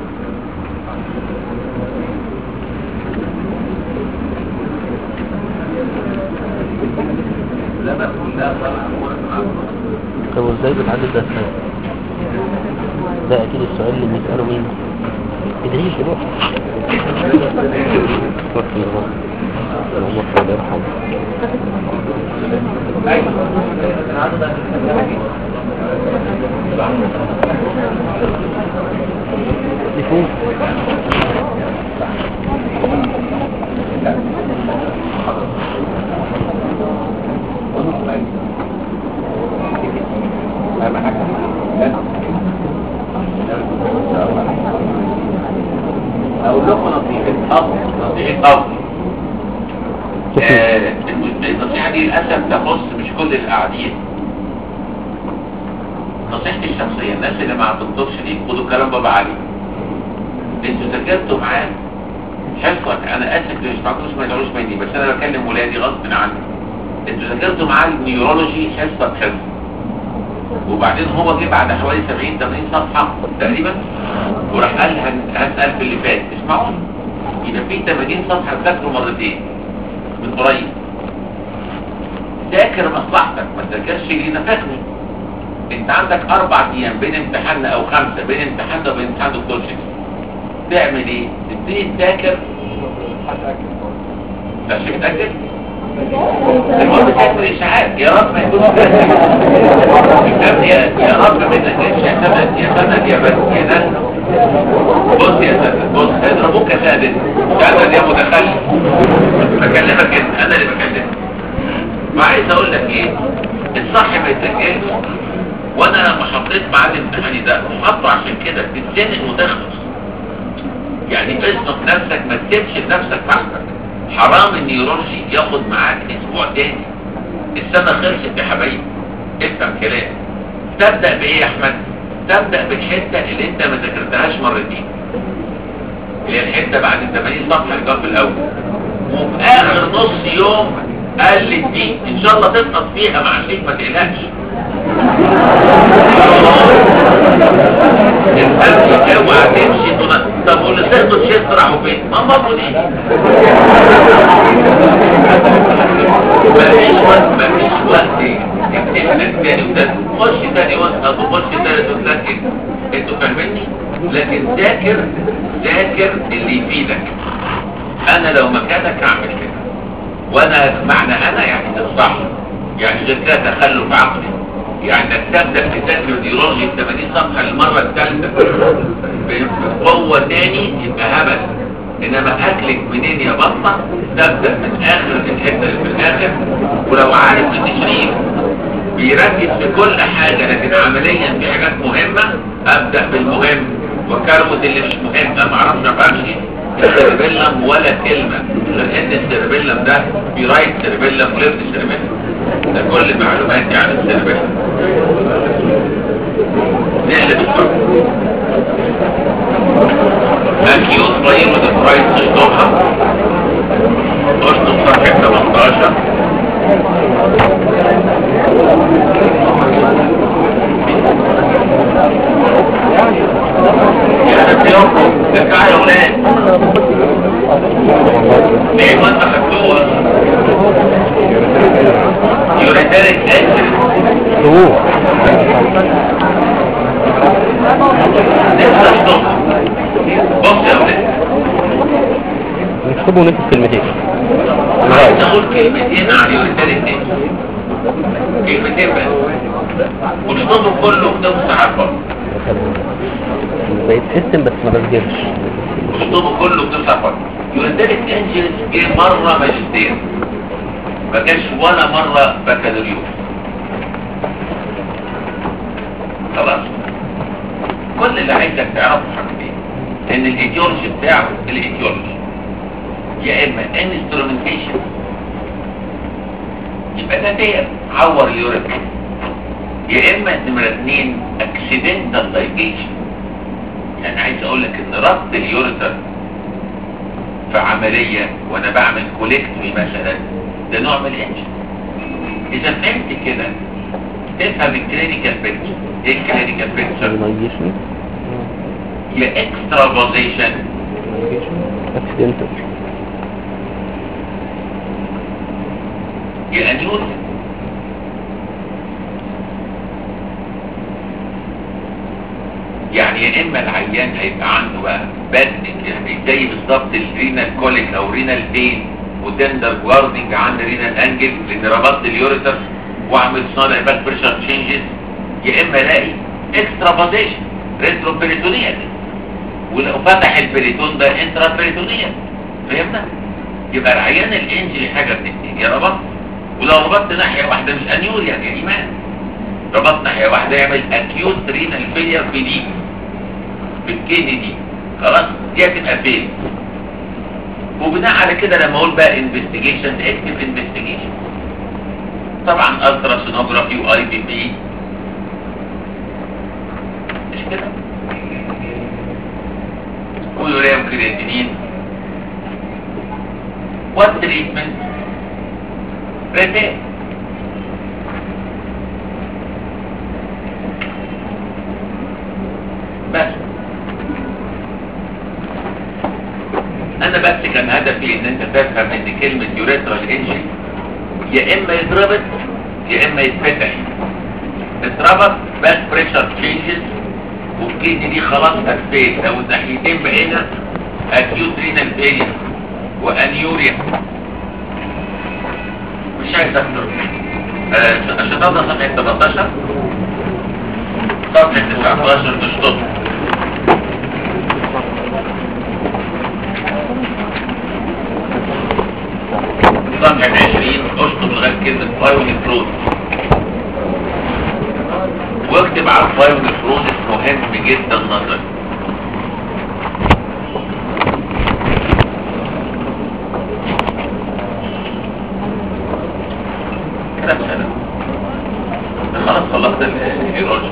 لا بقول لا طلع طب وازاي بتعدد ده ازاي؟ ده اكيد السؤال اللي بيسأله مين؟ ادريس بقى استغفر الله اللهم صل ويرحم يفوق اقول لكم نصيحة اب نصيحة اب شوفي آه، آه، النصيحة دي للأسف تخص مش كل القاعدين نصيحتي الشخصية الناس اللي مع الدكتور شريف خدوا كلام بابا علي انتوا ذاكرتوا معاه حفظك انا اسف مش معكوش ما يدعوش مني بس انا بكلم ولادي غصب عني انتوا ذاكرتوا معاه النيورولوجي حصه بحصه وبعدين هو جه بعد حوالي 70 80 صفحه تقريبا وراح قال هن- هسال في اللي فات اسمعوني يبقى في 80 صفحه تذاكروا مرتين من قريب ذاكر مصلحتك ما تذاكرش لنفخني انت عندك اربع ايام بين امتحان او خمسه بين امتحان وبين امتحان دكتور شيخ تعمل ايه؟ تبتدي تذاكر مش متاكد؟ المهم تذاكر اشاعات يا رب ما يكونش يا يا رب ما تذاكرش يا سند يا سند يا بس يا ناس بص يا سند بص هيضربوك يا سند سند يا متخلف بكلمك انت انا اللي بكلمك وعايز اقول لك ايه الصح ما يتذاكرش وانا لما حطيت معاه الامتحاني ده حطه عشان كده تتزنق وتخلص يعني اصنف نفسك ما تسيبش لنفسك وحدك حرام النيورولوجي ياخد معاك اسبوع تاني السنة خلصت يا حبايبي افهم كلام تبدأ بايه يا احمد تبدأ بالحتة اللي انت ما ذاكرتهاش مرتين اللي هي الحتة بعد ال 80 صفحة اللي كانت في الاول وفي اخر نص يوم قلت دي ان شاء الله تسقط فيها مع الشيخ ما تقلقش الفرق اوعى تمشي دون طب واللي سقطوا الشيخ راحوا فين؟ ما المفروض ايه؟ مفيش وقت مفيش وقت تفتح تاني وتالت خش تاني واسقط وخش تالت وتذاكر انتوا فاهميني؟ لكن ذاكر ذاكر اللي يفيدك انا لو مكانك هعمل كده وانا معنى انا يعني ده الصح يعني غير كده تخلف عقلي يعني انك تبدا تذاكر نيورولوجي 80 صفحه المره الثالثه بقوه تاني يبقى هبل انما اكلك منين يا بطه تبدا من اخر الحته اللي في الاخر ولو عارف ان شريف بيركز في كل حاجه لكن عمليا في حاجات مهمه ابدا بالمهم وكروت اللي مش مهم انا ما اعرفش افهمش السيربيلم ولا كلمه غير ان السيربيلم ده في رايت سيربيلم وليفت سيربيلم ده كل معلوماتي عن السيربيلم نقلب الصفحه اكيوت بايرو ديفرايت اشطبها اشطب صفحه 18 يا نبيكم ارجعوا يا ولاد ليه ما انت خدتوها يوريتاريك اكسل اوه نفس اشطب بص يا ولاد نكتبه ونكتب كلمتين عايز اقول كلمتين عن اليوريتاريك اكسل كلمتين بس ونشطبه كله في نص ساعه برضه بقيت سيستم بس ما بسجلش اسلوبه كله بتسع فرق يوريتاريك انجلز جه مرة ماجستير ما جاش ولا مرة بكالوريوس خلاص كل اللي عايزك تعرفه حاجتين ان الايديولوجي بتاعه الايديولوجي يا اما انسترومنتيشن يبقى ده ديت عور اليوريك يا اما نمرة اتنين اكسيدنتال لايجيشن يعني عايز اقول لك ان ربط اليوريتر في عملية وانا بعمل كوليكتومي مثلا ده نوع من الانجن اذا فهمت كده تفهم الكلينيكال بيكتشر ايه الكلينيكال بيكتشر نايجيشن يا اكسترافازيشن اكسيدنتال يا انيوزم يعني يا اما العيان هيبقى عنده بقى بدن يعني زي بالظبط الرينال كوليك او رينال بين وتندر جاردنج عن رينال انجل لان ربطت اليوريتر واعمل صانع باك بريشر تشينجز يا اما الاقي اكسترافازيشن ريترو بيريتونيال ولو فتح البريتون ده انترا بيريتونيال فهمنا يبقى العيان الانجلي حاجه من اتنين يا ربطت ولو ربطت ناحيه واحده مش انيوريا يعني ايمان ربطت ناحيه واحده يعمل اكيوت رينال فيلير في دي في الكيدني دي خلاص دي هتبقى فين وبناء على كده لما اقول بقى انفستيجيشن اكتب انفستيجيشن طبعا الترا سونوجرافي واي بي بي مش كده ويوريا كرياتينين والتريتمنت ريتين بس انا بس كان هدفي ان انت تفهم ان كلمة يوريترال انجري يا اما يتربط يا اما يتفتح اتربط باك بريشر تشينجز والكدني دي خلاص هتفيل لو الناحيتين بقينا اكيوت رينال فيلير وانيوريا مش عايز اكتر آه، الشيطان ده صفحة 18 صفحة 19 تشطب صفحة 20 اشطب لغاية كلمة بايونيفروز واكتب على البايونيفروز مهم جدا نظري كده بسلام خلاص خلصت الهيرولوجي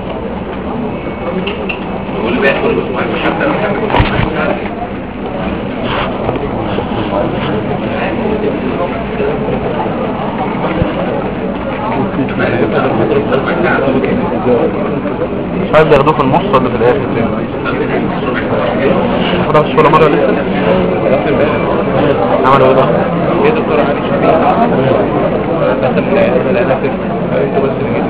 واللي بياكل مش مهم حتى لو كان مش عايز ياخدوه في النص ولا في الاخر ما خدهاش ولا مره لسه عملوا ايه ده؟ ايه دكتور علي شبيه دخل الاناتيف انت بس اللي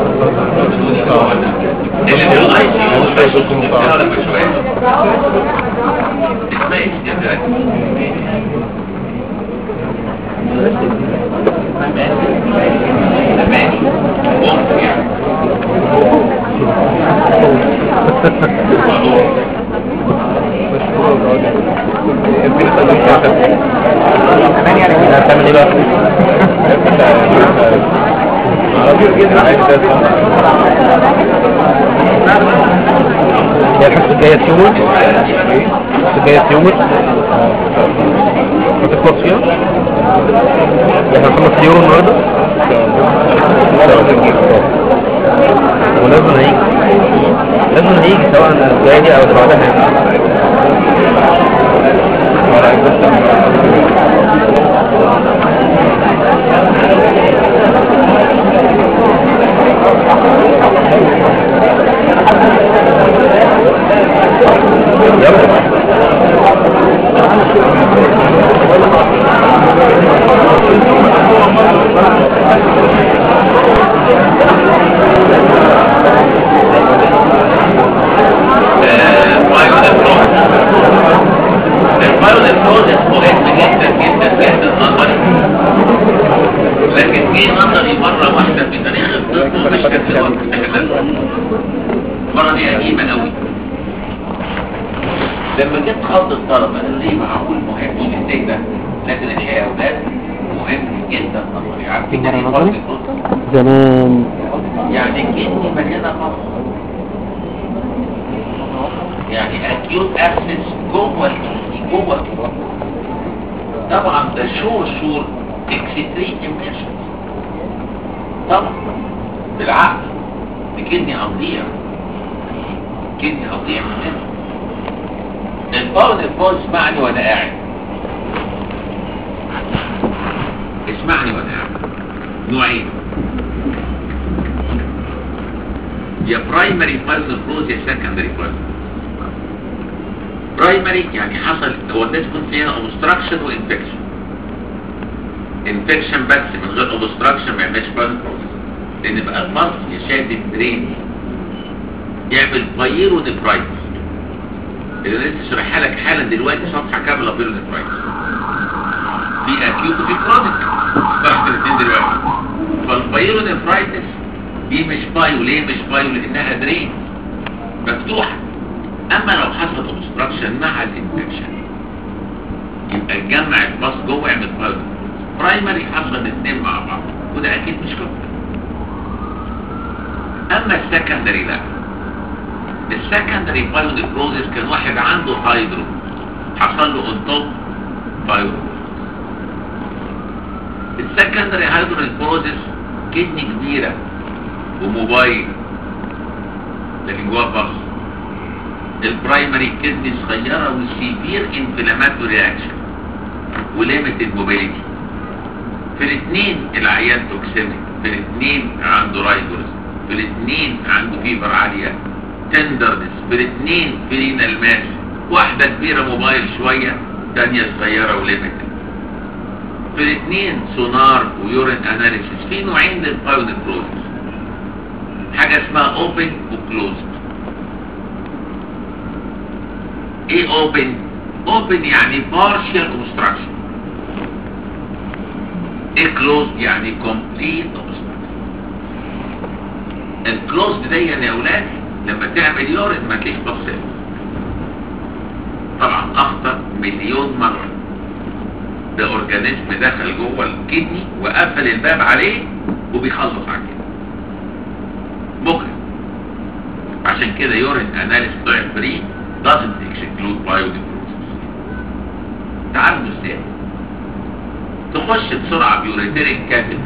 اللي في الاي سي يو مش شفتها ولا مش شويه اسمها ايه يا دلوقتي ممكن يعني هتعمل ايه بقى؟ هي الحصة الجاية تيومر الحصة الجاية تيومر هتخلص فيها؟ يعني هنخلص اليورو النهارده؟ ولازم هيجي لازم هيجي سواء الجاية دي او اللي بعدها يعني. البايونيفروز مهم جدا جدا جدا نظري لكن جه نظري مرة واحدة في تاريخ الطب ومش كانت في الوقت المرة دي قديمة قوي لما جيت خط الطلبة قالوا لي معقول مهم مش ازاي ده لكن الحقيقة يا اولاد مهم جدا نظري عارفين يعني ايه مرة نظري؟ بايونيفروز؟ زمان يعني كأني مليانة مصر يعني اكيوت ابسس جوه الكيدني جوه الكيدني طبعا ده شور شور اكستريم امبيشن طبعا بالعقل الكدني هتضيع الكدني هتضيع مننا الباون الباون اسمعني وانا قاعد اسمعني وانا قاعد نوعين يا برايمري بايونيفروز يا سكندري بايونيفروز برايمري يعني حصل هو الناس يكون فيها اوبستراكشن وانفكشن انفكشن بس من غير اوبستراكشن ما يعملش بايونيفروز لان بقى المصل يشاد الدرين يعمل بايرو نفرايتس اللي لسه شرحها لك حالا دلوقتي صفحه كامله بايرو نفرايتس في اكيوت وفي كرونيك شرحت الاثنين دلوقتي فالبايرو نفرايتس دي مش بايو ليه مش بايو لانها درين مفتوحه اما لو حصل اوبستراكشن مع الانفكشن يبقى تجمع الباص جوه يعمل بايو برايمري حصل الاثنين مع بعض وده اكيد مش كده اما السكندري لا السكندري بايو نيكروزيس كان واحد عنده هايدرو حصل له اون توب بايو السكندري هيدروليبروزيس كدني كبيرة وموبايل لكن جواه بص البرايمري كدني صغيرة وسيفير انفلاماتوري رياكشن وليميتد موبيليتي في الاثنين العيان توكسيميك في الاثنين عنده رايدرز في الاثنين عنده فيبر عالية تندرنس في الاثنين في رينال ماس واحدة كبيرة موبايل شوية تانية صغيرة وليميتد في الاثنين سونار ويورين اناليسيس في نوعين للبايونيفروزس حاجة اسمها اوبن وكلوزد ايه اوبن اوبن يعني partial obstruction ايه closed يعني complete obstruction الكلوزد دي يا اولاد لما تعمل يورين ما تلاقيش بصير طبعا اخطر مليون مرة ده اورجانيزم دخل جوه الكدني وقفل الباب عليه وبيخلص على كده ممكن عشان كده يورين اناليس ضعف فري doesn't exclude biodefrosis تعالوا ازاي تخش بسرعة بيوريتيريك كاتيتر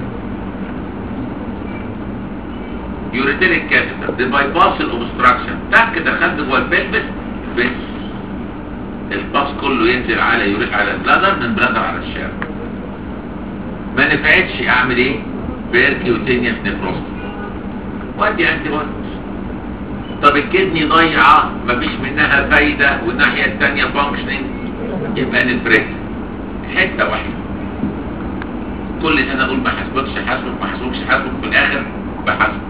يوريتيريك كاتيتر دي باي باس الاوبستراكشن تاك دخلت جوه البلبس بس الباص كله ينزل على يوريك على البلادر من بلادر على الشارع ما نفعتش اعمل ايه بيركيوتينيوس نيفروست ودي انتي بايوتكس طب الكدني ضيعة مفيش منها فايدة والناحية التانية فانكشنينج يبقى نفرق حتة واحدة كل سنة اقول ما حسبكش حسبك ما حسبكش حسبك في الاخر بحسبك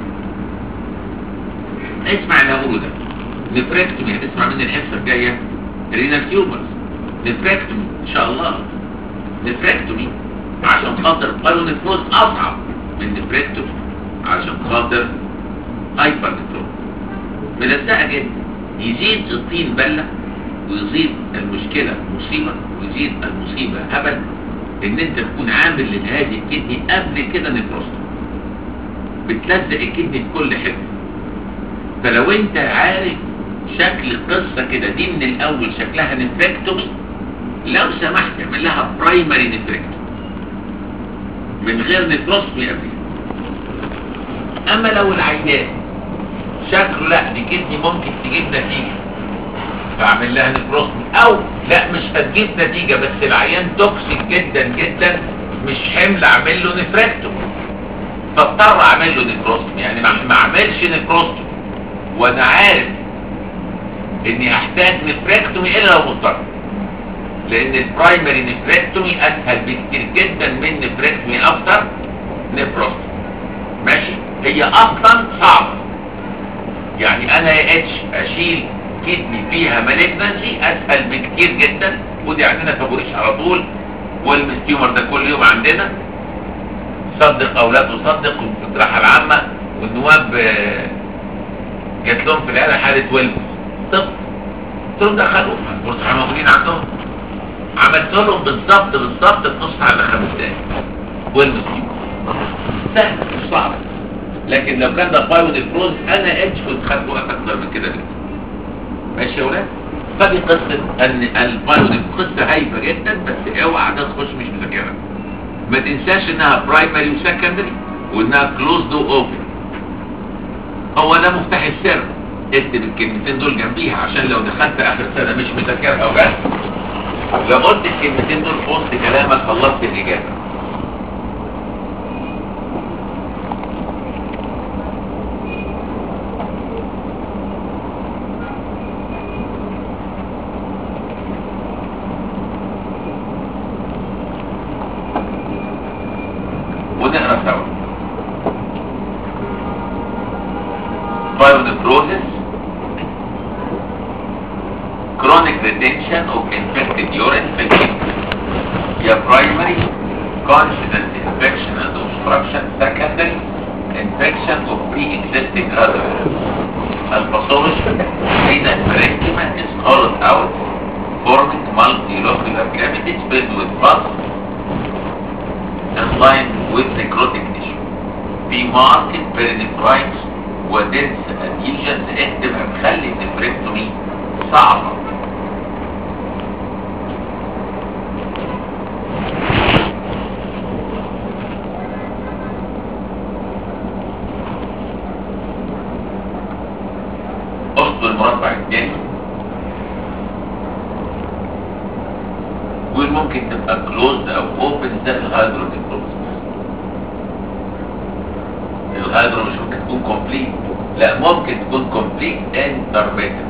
اسمع اللي هقوله ده نفركتومي هتسمع مني الحصة الجاية رينال تيومرز نفركتومي ان شاء الله نفركتومي عشان خاطر بايونيفروز اصعب من نفركتومي عشان خاطر هايبر نفروز ملزقة جدا يزيد الطين بلة ويزيد المشكلة مصيبة ويزيد المصيبة هبل ان انت تكون عامل لهذه الكدني قبل كده نفروست بتلزق الكدني في كل حته فلو انت عارف شكل قصة كده دي من الاول شكلها نفركتومي لو سمحت اعمل لها برايمري نفركتومي من غير نفروستومي قبلها اما لو العيان شكله لا دي كدني ممكن تجيب نتيجة فاعمل لها نفروستومي او لا مش هتجيب نتيجة بس العيان توكسيك جدا جدا مش حمل اعمل له نفركتومي فاضطر اعمل له نفروستومي يعني ما ما اعملش نفروستومي وانا عارف اني احتاج نفركتومي الا لو مضطر لان البرايمري نفركتومي اسهل بكتير جدا من نفركتومي افتر نفروستومي ماشي هي اصلا صعبه يعني انا يا اتش اشيل كدني فيها مالجنسي اسهل بكتير جدا ودي عندنا فابوريش على طول والمستيومر ده كل يوم عندنا صدق او لا تصدق في الجراحه العامه والنواب آه، جات لهم في العياده حاله ولد طب قلت لهم دخلوا البرتقال موجودين عندهم عملت لهم بالظبط بالظبط في نص ساعه لخمس دقايق والمستيومر سهل مش صعب لكن لو كان ده بايو نيفروز انا اتش كنت خدت وقت اكتر من كده بكتير ماشي يا ولاد فدي قصه ان البايو قصه هايفه جدا بس اوعى ده تخش مش مذاكرها ما تنساش انها برايمري وسكندري وانها كلوزد واوبن هو ده مفتاح السر اكتب الكلمتين دول جنبيها عشان لو دخلت اخر سنه مش مذاكرها وبس لو قلت الكلمتين دول في وسط كلامك خلصت الاجابه ونقرا سوا Pyelonephrosis Chronic retention of infected urine في الكبد يا primary constant infection and obstruction secondary infection of pre-existing other الباثولوجي renal parenchyma is hollowed out forming multilocular cavities filled with pus and lined with necrotic tissue. في marked perinephritis ودنس adhesions اكتب هتخلي النفركتومي صعبة. بالمربع الثاني وممكن تبقى كلوزد او اوبن ده الهيدروكلوز الهيدرو مش ممكن تكون كومبليت لا ممكن تكون كومبليت انترميتنت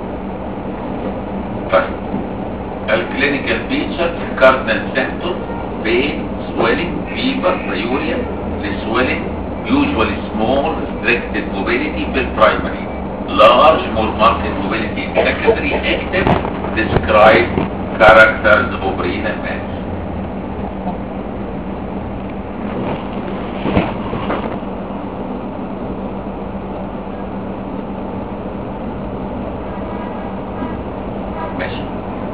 طيب الكلينيكال فيتشر الكاردينال سيمتوم بين سويلنج فيبر مايوريا السويلنج usually small restricted mobility بالبرايمري large more marked mobility in secondary active describe characters of renal mass ماشي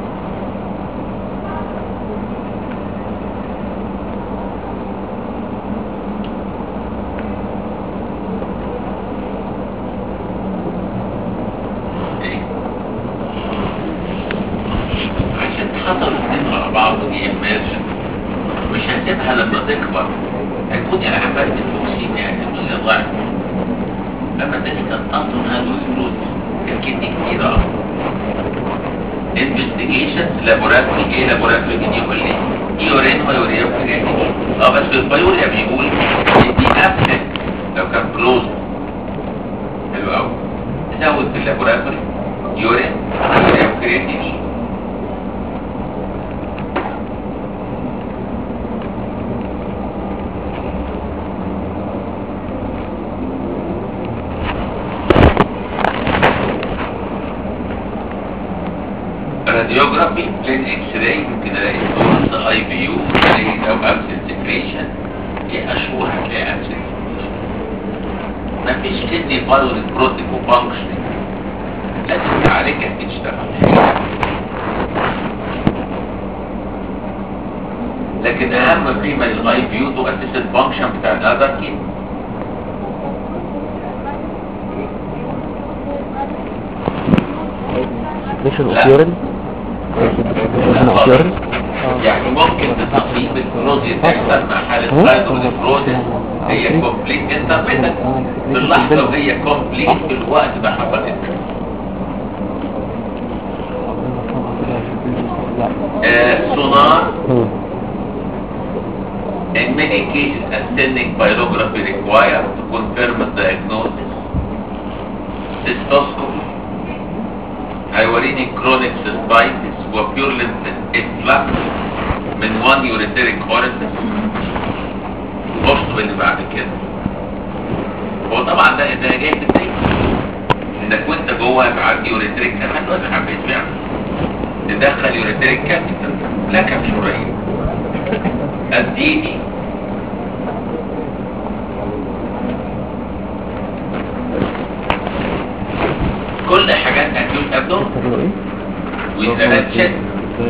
ايه عشان تحضر الاثنين مع بعض دي immersion مش هسيبها لما تكبر هتكون يعني عمال بالتوكسين يعني مش الله لما تاني كان اصلا هذا الفلوس كان كدني كتير اه investigations laboratory ايه laboratory دي يقول لي يورين ويوريا وكرياتين اه بس في البيوريا بيقول ان دي absent لو كان كلوز حلو قوي زود في اللابوراتوري يورين ويوريا وكرياتين راديوجرافي بلين اكس راي ممكن الاقي سورس اي بي يو او ابسنت سكريشن ايه اشهر هتلاقي ابسنت مفيش كدني بايو نكروتيك وفانكشنينج لازم تعالجها تشتغل لكن اهم قيمه للاي بي يو تؤسس الفانكشن بتاع الاذر كيد ليش لا. الاوبيورين ليش الاوبيورين يعني ممكن تصيب الكلوزيا تحصل مع حالة هايدرونيفروزيس هي كومبليت انترميتنت في اللحظة وهي كومبليت في الوقت ده حصلت آه سونار in many cases ascending pyrography required to confirm the diagnosis cystoscopy هيوريني chronic cystitis وpurulent efflux من one ureteric orifice اشطب اللي بعد كده هو طبعا ده ده جاي في الدنيا انك وانت جوه هتعدي يوريتريك كمان ولا حبيت فعلا تدخل يوريتريك كابيتال لك شرعي الديني كل حاجات اكيوت ابدوم ويتنشن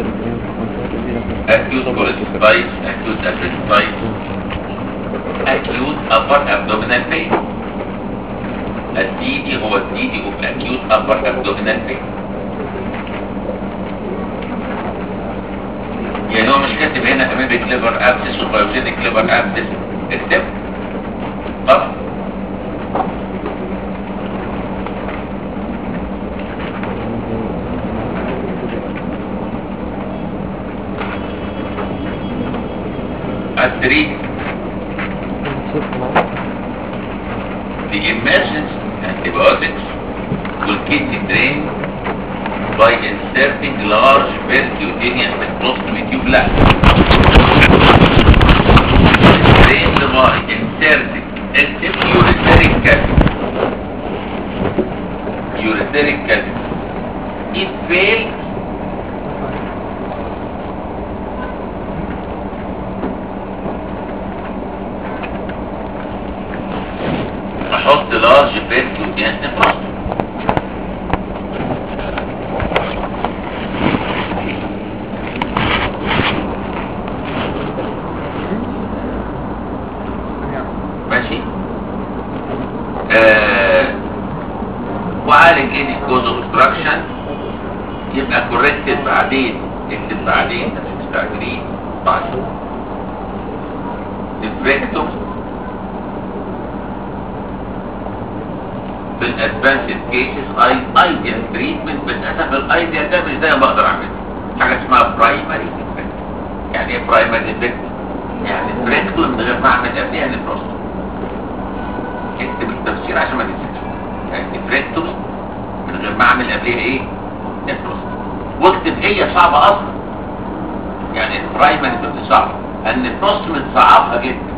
acute cholecystitis, acute appendicitis, acute upper abdominal pain. الديدي هو الديدي of acute upper abdominal pain. يعني هو مش كاتب هنا اميبك ليفر ابسس وبيوجينيك ليفر ابسس اكتب طب التريت the emergence antibiotics will kidney drain by inserting large percutaneous nephrostomy tube لا drain by inserting active ureteric catheter ureteric catheter it fails احط لارج percutaneous nephrostomy ماشي آه وعالج ايه كوز اوبستراكشن يبقى كوركتد بعدين اكتب بعدين مش مستعجلين طيب نفركتوم في الادفانسد كيسز ايديال تريتمنت للاسف الايديال ده مش زي ما بقدر اعمله حاجه اسمها برايمري افكت يعني ايه برايمري افكت يعني بريكتو من غير ما اعمل قبلها نفروست اكتب التفسير عشان ما تنساش يعني بريكتومي من غير ما اعمل قبلها ايه نفروست واكتب هي صعبه اصلا يعني البرايمري افكت صعبه النفروست متصعبها جدا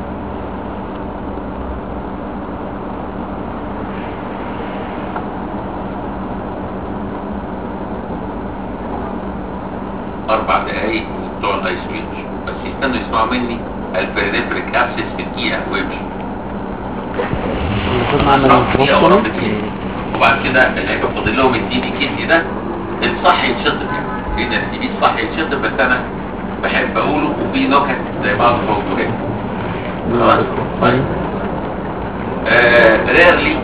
اربع دقايق بتوع الاي سويتش بس يستنوا يسمعوا مني البرينفريك ابسس في دقيقه ويمشوا المفروض نعمل دقيقه ورا نفس دقيقه وبعد كده اللي هيبقى فاضل لهم الدي بي كيدني ده الصح يتشطب يعني لان الدي بي الصح يتشطب بس انا بحب اقوله وفي نكت زي بعض الموضوعات خلاص طيب rarely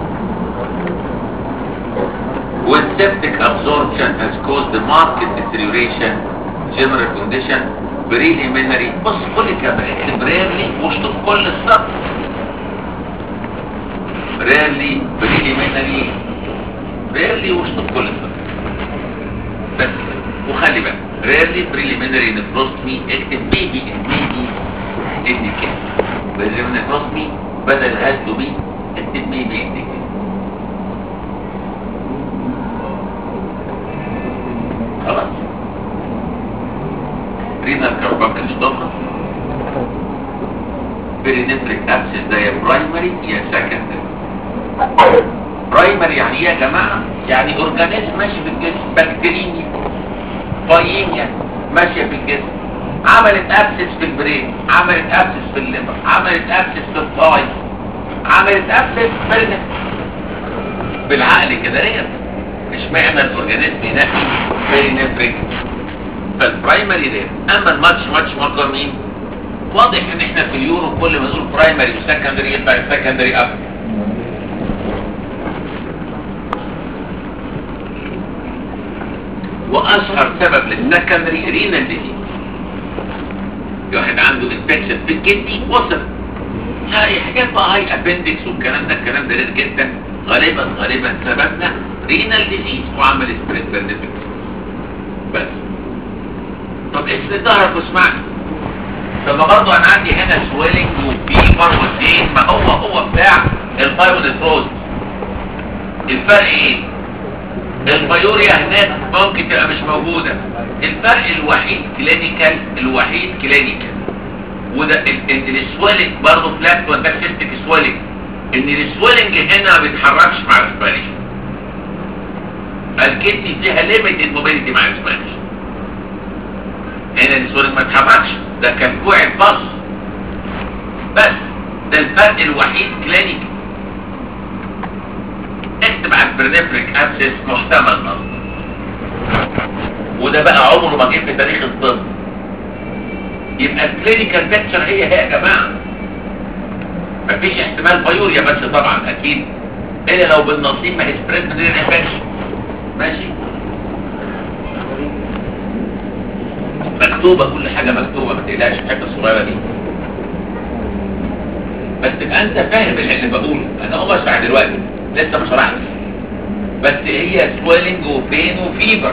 when septic absorption has caused the marked deterioration general condition preliminary بص كل كلمة اكتب rarely واشطب كل السطر rarely preliminary rarely واشطب كل السطر بس كده. وخلي بالك rarely preliminary nephrostomy اكتب maybe maybe indicate preliminary nephrostomy بدل has to be اكتب maybe indicate خلاص رينال كارباكل ستوما برينفريك ابسس ده يا برايمري يا سكندري برايمري يعني ايه يا جماعه يعني اورجانيزم ماشي في الجسم بكتيريميا فاييميا ماشيه في الجسم عملت ابسس في البرين عملت ابسس في الليفر عملت ابسس في الثاي عملت ابسس في النفس بالعقل كده ريت اشمعنى الاورجانيزم ينقي برينفريك فالبرايمري ريت اما الماتش ماتش ماركر مين واضح ان احنا في اليورو كل ما نقول برايمري وسكندري يبقى السكندري اب واشهر سبب للسكندري رينال ديزيز واحد عنده انفكشن في الكدني وصل هاي حاجات بقى هاي ابندكس والكلام ده الكلام ده رير جدا غالبا غالبا سببنا رينال ديزيز وعمل سبريد بيرنفكس بس طب اسند ظهرك واسمعني طب ما برضه انا عندي هنا سويلنج وفيبر وزين ما هو هو بتاع الفايرونيفروز الفرق ايه البيوريا هناك ممكن تبقى مش موجودة الفرق الوحيد كلينيكال الوحيد كلينيكال وده ال- ال- السويلنج برضه فلات وده سيستيك سويلنج ان السويلنج هنا ما بيتحركش مع الاسبانيش الكدني فيها ليميتد موبيليتي مع الاسبانيش هنا السويلنج ما بيتحركش ده كان كوع البص بس ده الفرق الوحيد كلينيكال اكتب على البرنفريك ابسس محتمل نصب وده بقى عمره ما جه في تاريخ الطب يبقى الكلينيكال بيكتشر هي هي يا جماعه مفيش احتمال فيوريا بس طبعا اكيد الا لو بالنصيب ما هي سبريد من الانفكشن ماشي مكتوبه كل حاجه مكتوبه ما تقلقش الحته الصغيره دي بس تبقى انت فاهم اللي بقوله انا هو اشرح دلوقتي لسه ما شرحتش بس هي سويلنج وبين وفيبر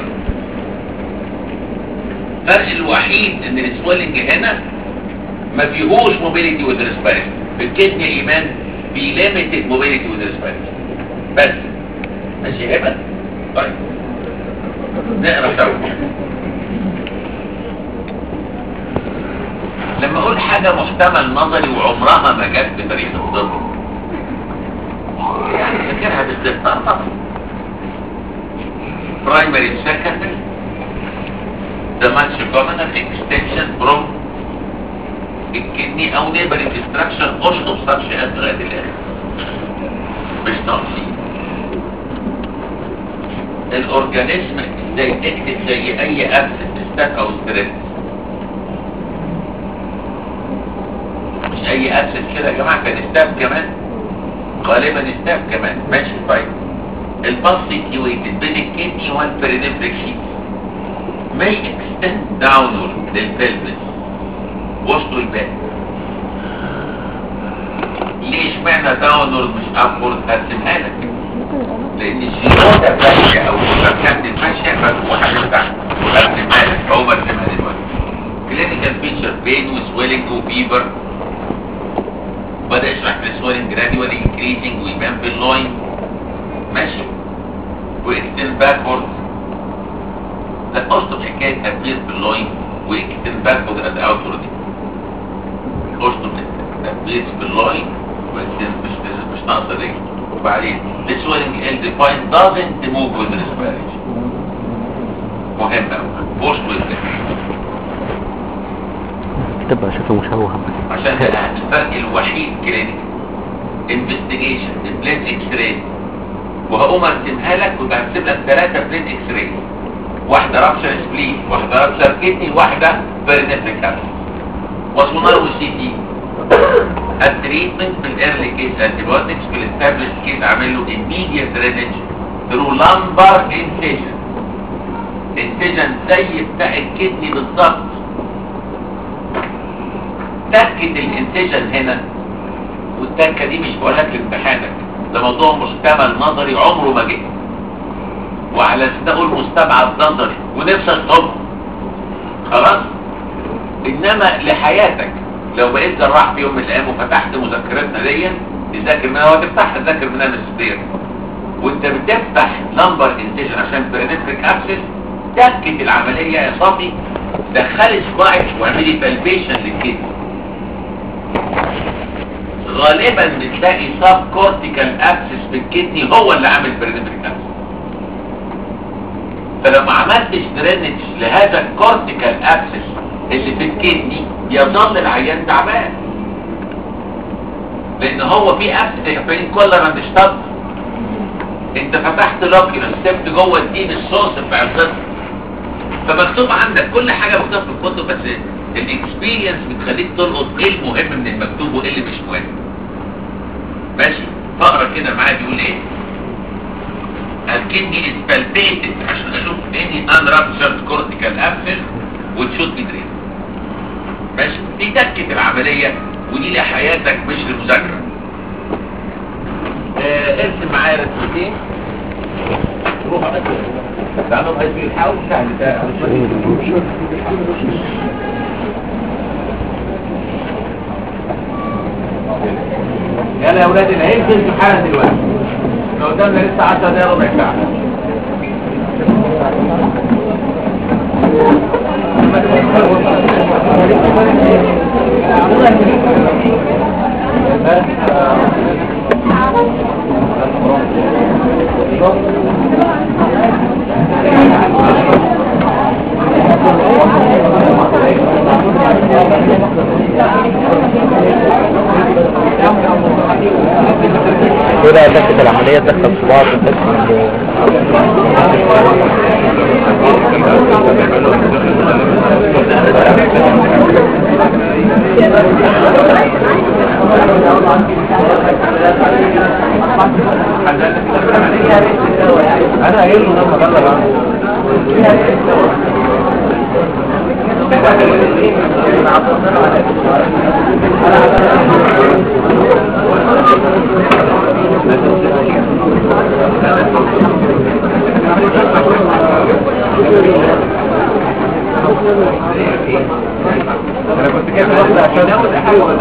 الفرق الوحيد ان السويلنج هنا ما فيهوش موبيليتي وذ ريسبيريشن في الكدني ايمان في ليميتد موبيليتي وذ ريسبيريشن بس ماشي هبه طيب نقرا سوا لما اقول حاجه محتمل نظري وعمرها ما جت في تاريخ الطب يعني فاكرها باستهتار طبعا primary secondary the much common extension from الكدني او neighboring destruction اشطب سطش لغايه الاخر مش تقصير الاورجانيزم زي اكتب زي اي ابسط ستات او ستريس مش اي ابسط كده يا جماعه كان ستاف كمان غالبا ستاف كمان ماشي طيب الباسيتيويتد بين الكدني والبرينفريك شيت may extend downward للبلفس وسط الباقي ليش معنى داونورد مش ابورد هرسمها لك لان الشيوطة ماشية او الشبكات ماشية مفتوحة تفتح برسمها لك هو برسمها دلوقتي كلينيكال فيتشر بين وسويلنج وفيبر بدأ يشرح لي السويلنج جراديوالي انكريزنج ويبان في اللوين ماشي واكستند باكورد لا اشطب حكاية ابير في اللوين واكستند باكورد از اوتورد اشطب ابير في اللوين واكستند مش مش ناقصة رجل وبعدين the swelling ill defined doesn't move with respiration مهم قوي بوست with تبقى شكله مشوه عشان ده الفرق الوحيد كلينيك انفستيجيشن بلين اكس راي وهقوم ارسمها لك وبرسم لك ثلاثه بلين اكس راي واحده رابشر سبلين واحده رابشر كدني واحده بيرنفريك ابسس وسونار وسي تي التريتمنت في الايرلي كيس انتيبيوتكس في الاستابلش كيس عامل له immediate drainage through lumbar incision incision زي بتاع الكدني بالظبط تكة الانسجن هنا والتكة دي مش بقولها لك لامتحانك ده موضوع مستمل نظري عمره ما جه وعلى اساس اقول مستبعد نظري ونفسي اشطبه خلاص انما لحياتك لو بقيت جراح في يوم من الايام وفتحت مذكرتنا دي تذاكر منها وتفتحها تذاكر منها ماجستير وانت بتفتح لمبر انسجن عشان برينتريك ابسس تكة العملية يا صافي دخلي صباعك واعملي بالبيشن للكدني غالبا بتلاقي سب كورتيكال ابسس في الكدني هو اللي عامل برينتريك ابسس فلو ما عملتش درينج لهذا الكورتيكال ابسس اللي في الكدني يظل العيان تعبان لان هو في ابسس فين كل ما تشتغل انت فتحت لوكي سبت جوه الدين الصوص بتاع الطفل فمكتوب عندك كل حاجه مكتوبه في الكتب بس الاكسبيرينس بتخليك تلقط ايه المهم من المكتوب وايه اللي مش مهم ماشي فاقرا كده معايا بيقول ايه الكدني is palpated عشان اشوف any unruptured cortical abscess which should be drained ماشي دي تكة العملية ودي لحياتك مش للمذاكرة آه، ارسم معايا رسمتين روح بس تعالوا بقى في الحاول سهل ده يلا يا اولاد اللي هينزل في حالا دلوقتي لو قدامنا لسه 10 دقايق ربع ساعه كده تكة العملية تدخل صباعك وتدخل انا قايل له لما بلغ عنه انا كنت كاتب واحده عشان اخد احاول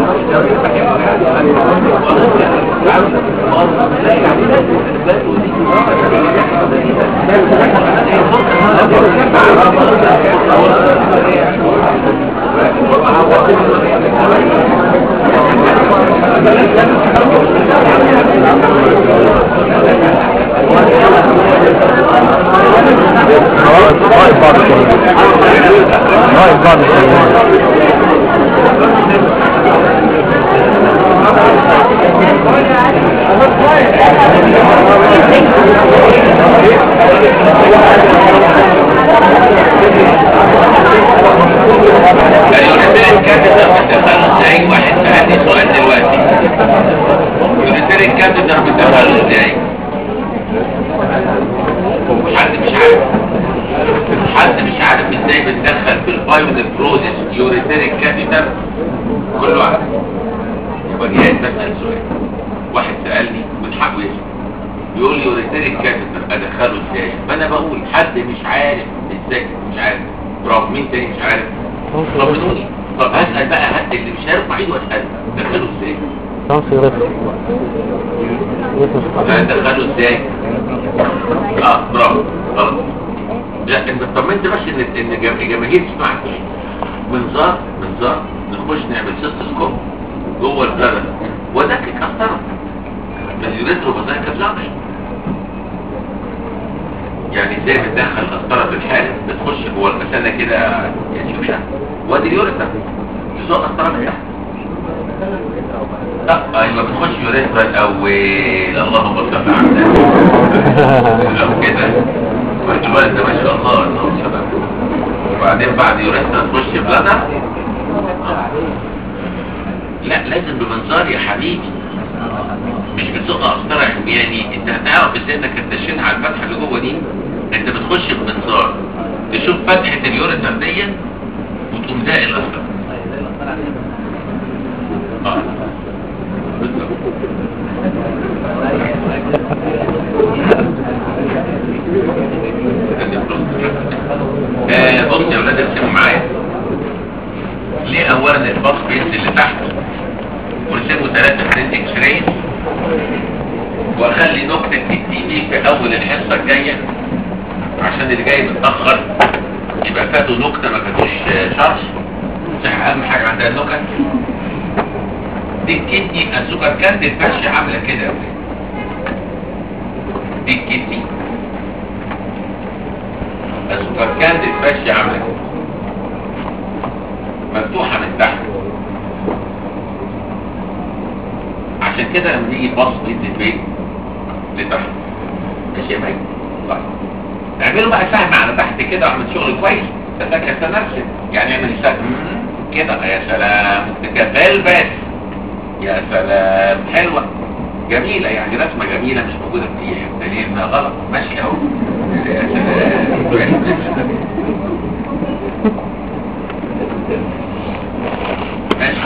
ناقص بعض الكلمات ناقص بعض الكلمات اليونيتيريك كابيتال بتدخله ازاي واحد سألني سؤال دلوقتي اليونيتيريك كابيتال بتدخله ازاي حد مش عارف حد مش عارف ازاي بتدخل في البايو بروزيس يوريتيريك كابيتال كله عارف يبقى جهاز بسأل سؤال واحد سألني من حقه يسأل يقول لي يوريتيريك كاتيتر ادخله ازاي فانا بقول حد مش عارف ازاي مش عارف برافو مين تاني مش عارف طمنوني طب هسال بقى هات اللي مش عارف معيد واساله دخله ازاي ترانس يوريثم هتدخله ازاي اه برافو غلط لا انت طمنت بس ان ان جم- الجماهير تسمعك منظار منظار نخش نعمل سيستوسكوب جوه البلد ودكك قسطره من اليوريترو بازايكا جانكشن يعني ازاي بتدخل قسطره في الحالب بتخش جوه المثانه كده يا شوشه وادي اليوريتر تزق قسطره من تحت لا ايوه بتخش يوريترا الاول اللهم صل على النبي لو كده وانت الولد ده ما شاء الله اللهم صل على النبي. وبعدين بعد يوريترا تخش بلادر لا لازم بمنظار يا حبيبي مش بتزق قسطره عمياني انت هتعرف ازاي انك هتدشنها على الفتحه اللي جوه دي انت بتخش بمنظار تشوف فتحه اليوريتر دي وتقوم زائق القسطره اه بالظبط آه، بص يا ولاد ارسموا معايا ليه اولا الباص بينزل لتحت ونسيبه 3 سنت اكس راي واخلي نقطة التي في في اول الحصة الجاية عشان اللي جاي متأخر يبقى فاتوا نكتة ما فاتوش آه، شرح صح اهم حاجة عندها النكت دي الكدني السكر كانت الفش عاملة كده يا ولاد. دي الكدني السكر كانت الفش عاملة كده مفتوحة من تحت عشان كده لما يجي باص ينزل فين لتحت ماشي يا ماجد طيب اعملوا بقى سهم على تحت كده واعمل شغل كويس تذاكر تنفس يعني اعمل سهم كده يا سلام تكفل بس يا سلام حلوة جميلة يعني رسمة جميلة مش موجودة في اي حته ليه انها غلط ماشي اهو يا سلام ماشي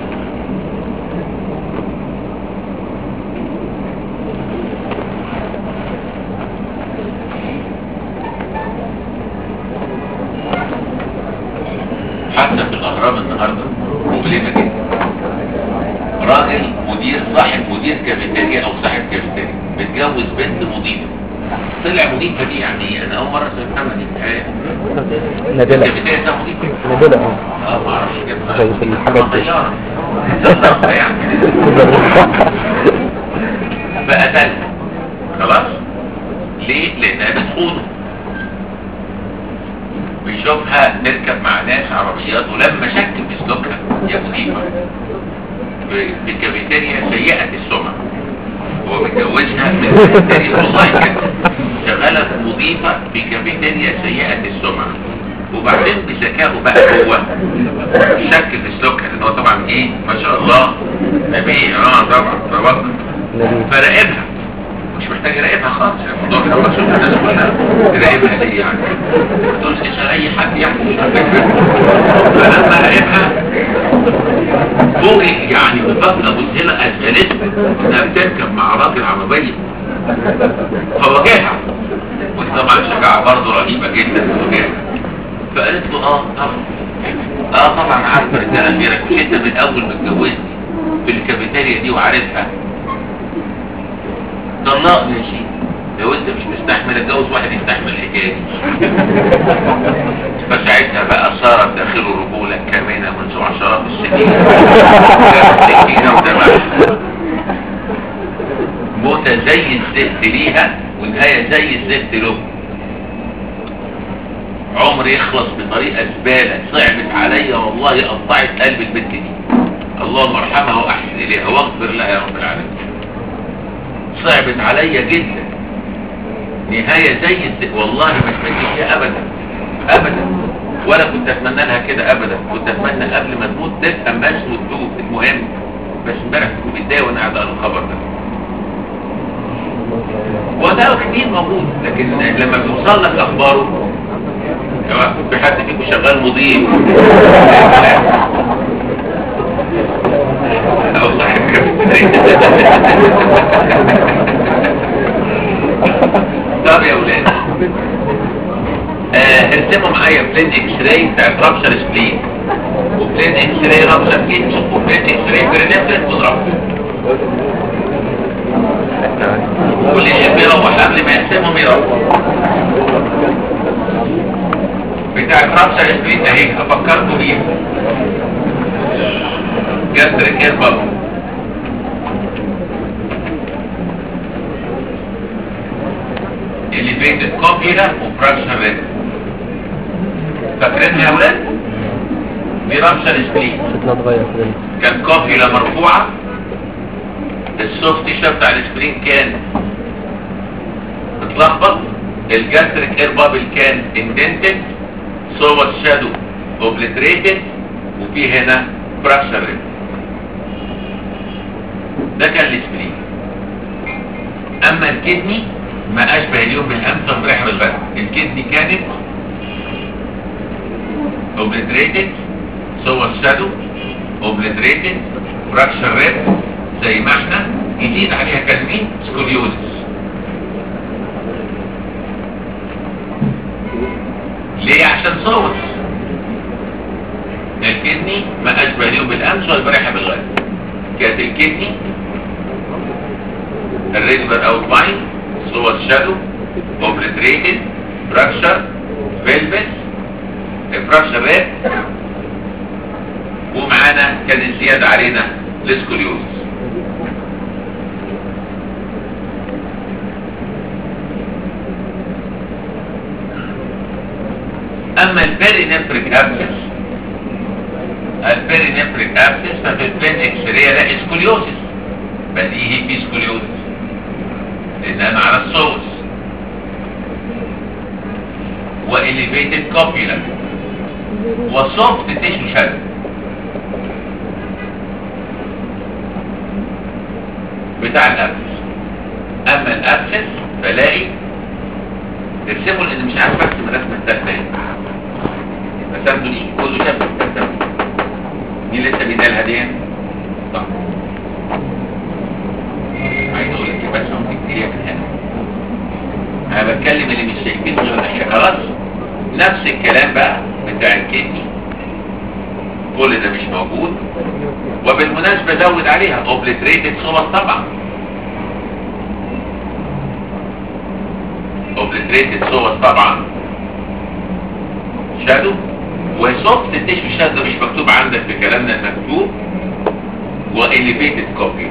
حادثة في الأهرام النهاردة مؤلمة جدا راجل مدير صاحب مدير كافيتيريا أو صاحب كافيتيريا متجوز بنت مضيفة طلع مضيفة دي يعني أنا أول مرة سمعتها دي في حياتي نادلة الكافيتيريا ده مضيفة نادلة اه اه ما اعرفش جبتها زي في الحاجات دي. طيارة تصدق يعني بقى دل خلاص ليه لانها بتخونه بيشوفها تركب مع ناس عربيات ولما شك في سلوكها يا مضيفة في- في كافيتيريا سيئة السمعة هو متجوزها من كافيتيريا والله كده شغالة مضيفة في كافيتيريا سيئة السمعة وبعدين بذكائه بقى هو شك في سلوكها لان هو طبعا ايه ما شاء الله نبي اه طبعا توكل نبي فراقبها مش محتاج يراقبها خالص الموضوع كده مكشوف الناس كلها يراقبها ليه يعني دول اسال اي حد يعني مش محتاج فلما راقبها فوجئ يعني بفجأة مسهلة أسهلته إنها بتركب مع راجل عربية فواجهها ودي طبعا شجاعة برضه رهيبة جدا فواجهها فقالت له اه طبعا اه طبعا عارف رجالة غيرك مش انت من اول متجوزني في الكافيتيريا دي وعارفها طلقني يا شيخ لو انت مش مستحمل اتجوز واحد يستحمل الحكايه دي فساعتها بقى صارت داخل الرجوله كامنه منذ عشرات السنين كانت سكينه ودمعها موتة زي الزفت ليها ونهاية زي الزفت له عمر يخلص بطريقة زبالة صعبت عليا والله قطعت قلب البنت دي اللهم ارحمها واحسن اليها واغفر لها يا رب العالمين صعبت عليا جدا نهاية زي الزفت والله ما اتمنى فيها ابدا ابدا ولا كنت اتمنى لها كده ابدا كنت اتمنى قبل ما تموت تبقى ماشي وتدوب المهم بس امبارح كنت متضايق وانا قاعد على الخبر ده وده كتير موجود لكن لما بيوصل لك اخباره سواء في حد فيكم شغال مضيف او صاحب كافيتيريا طب يا ولاد آه ارسموا معايا بلين اكس راي بتاعت رابشر سبلين وبلين اكس راي رابشر كدني وبلين اكس راي برينفرت واضربهم واللي يحب يروح قبل ما يقسمهم يروح بتاع رابشر سبلين اهي افكركم بيها جاستريك اير بابل elevated copula وفراكشن ريد فاكرينها يا ولاد؟ دي رابشر سبلين شكلها اتغير كده كان كوبيلا مرفوعة السوفت تيشر بتاع السبرين كان متلخبط الجاستريك اير بابل كان اندنتد سوبر شادو اوبليتريتد وفي هنا فراكشر ريد ده كان السبرين اما الكدني ما اشبه اليوم بالامس ومريحه بالبلد الكدني كانت اوبليتريتد سوبر شادو اوبليتريتد فراكشر ريد زي ما احنا جديد عليها كان مين سكوليوزس ليه عشان صوت الكدني ما اشبه اليوم بالامس والبارحه بالغد كانت الكدني الريدبر اوت لاين صور شادو اوبليتريتد فراكشر فيلبس فراكشر ريد ومعانا كان الزيادة علينا الاسكوليوز اما البيرينفريك ابسس البيرينفريك ابسس ففي البين اكسريا لا اسكوليوزس بديهي في اسكوليوزس لان انا على الصوص واليفيتد كوبيلا وسوفت تيشو شادو بتاع الابسس اما الابسس بلاقي ترسموا لان مش عارف ارسم الرسمه الثالثه ايه رسمته دي كله شاف الثالثه مين لسه بيدالها دي صح عايز اقول لك بس هم كتير يا من هنا انا بتكلم اللي مش شايفين غير الاشياء خلاص نفس الكلام بقى بتاع الكدني كل ده مش موجود وبالمناسبة زود عليها اوبليتريتد صور طبعا اوبليتريتد صور طبعا شادو وسوفت تيشو شادو ده مش مكتوب عندك في كلامنا المكتوب واليفيتد كوبي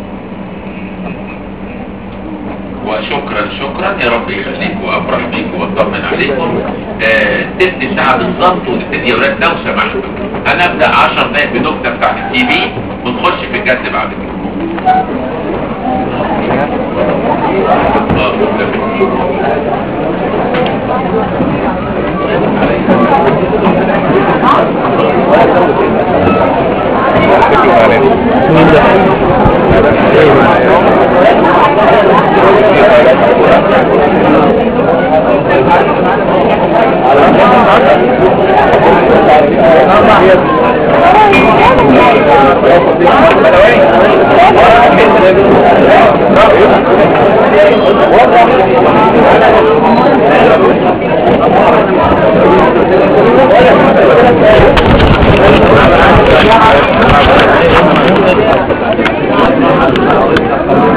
وشكرا شكرا يا رب يخليكم وافرح بيكم واطمن عليكم آه تلت ساعه بالظبط ونبتدي يا ولاد لو سمحتوا هنبدا 10 دقايق بنكته بتاعت التي في ونخش في الجد بعد كده آه، مين ده؟ ايه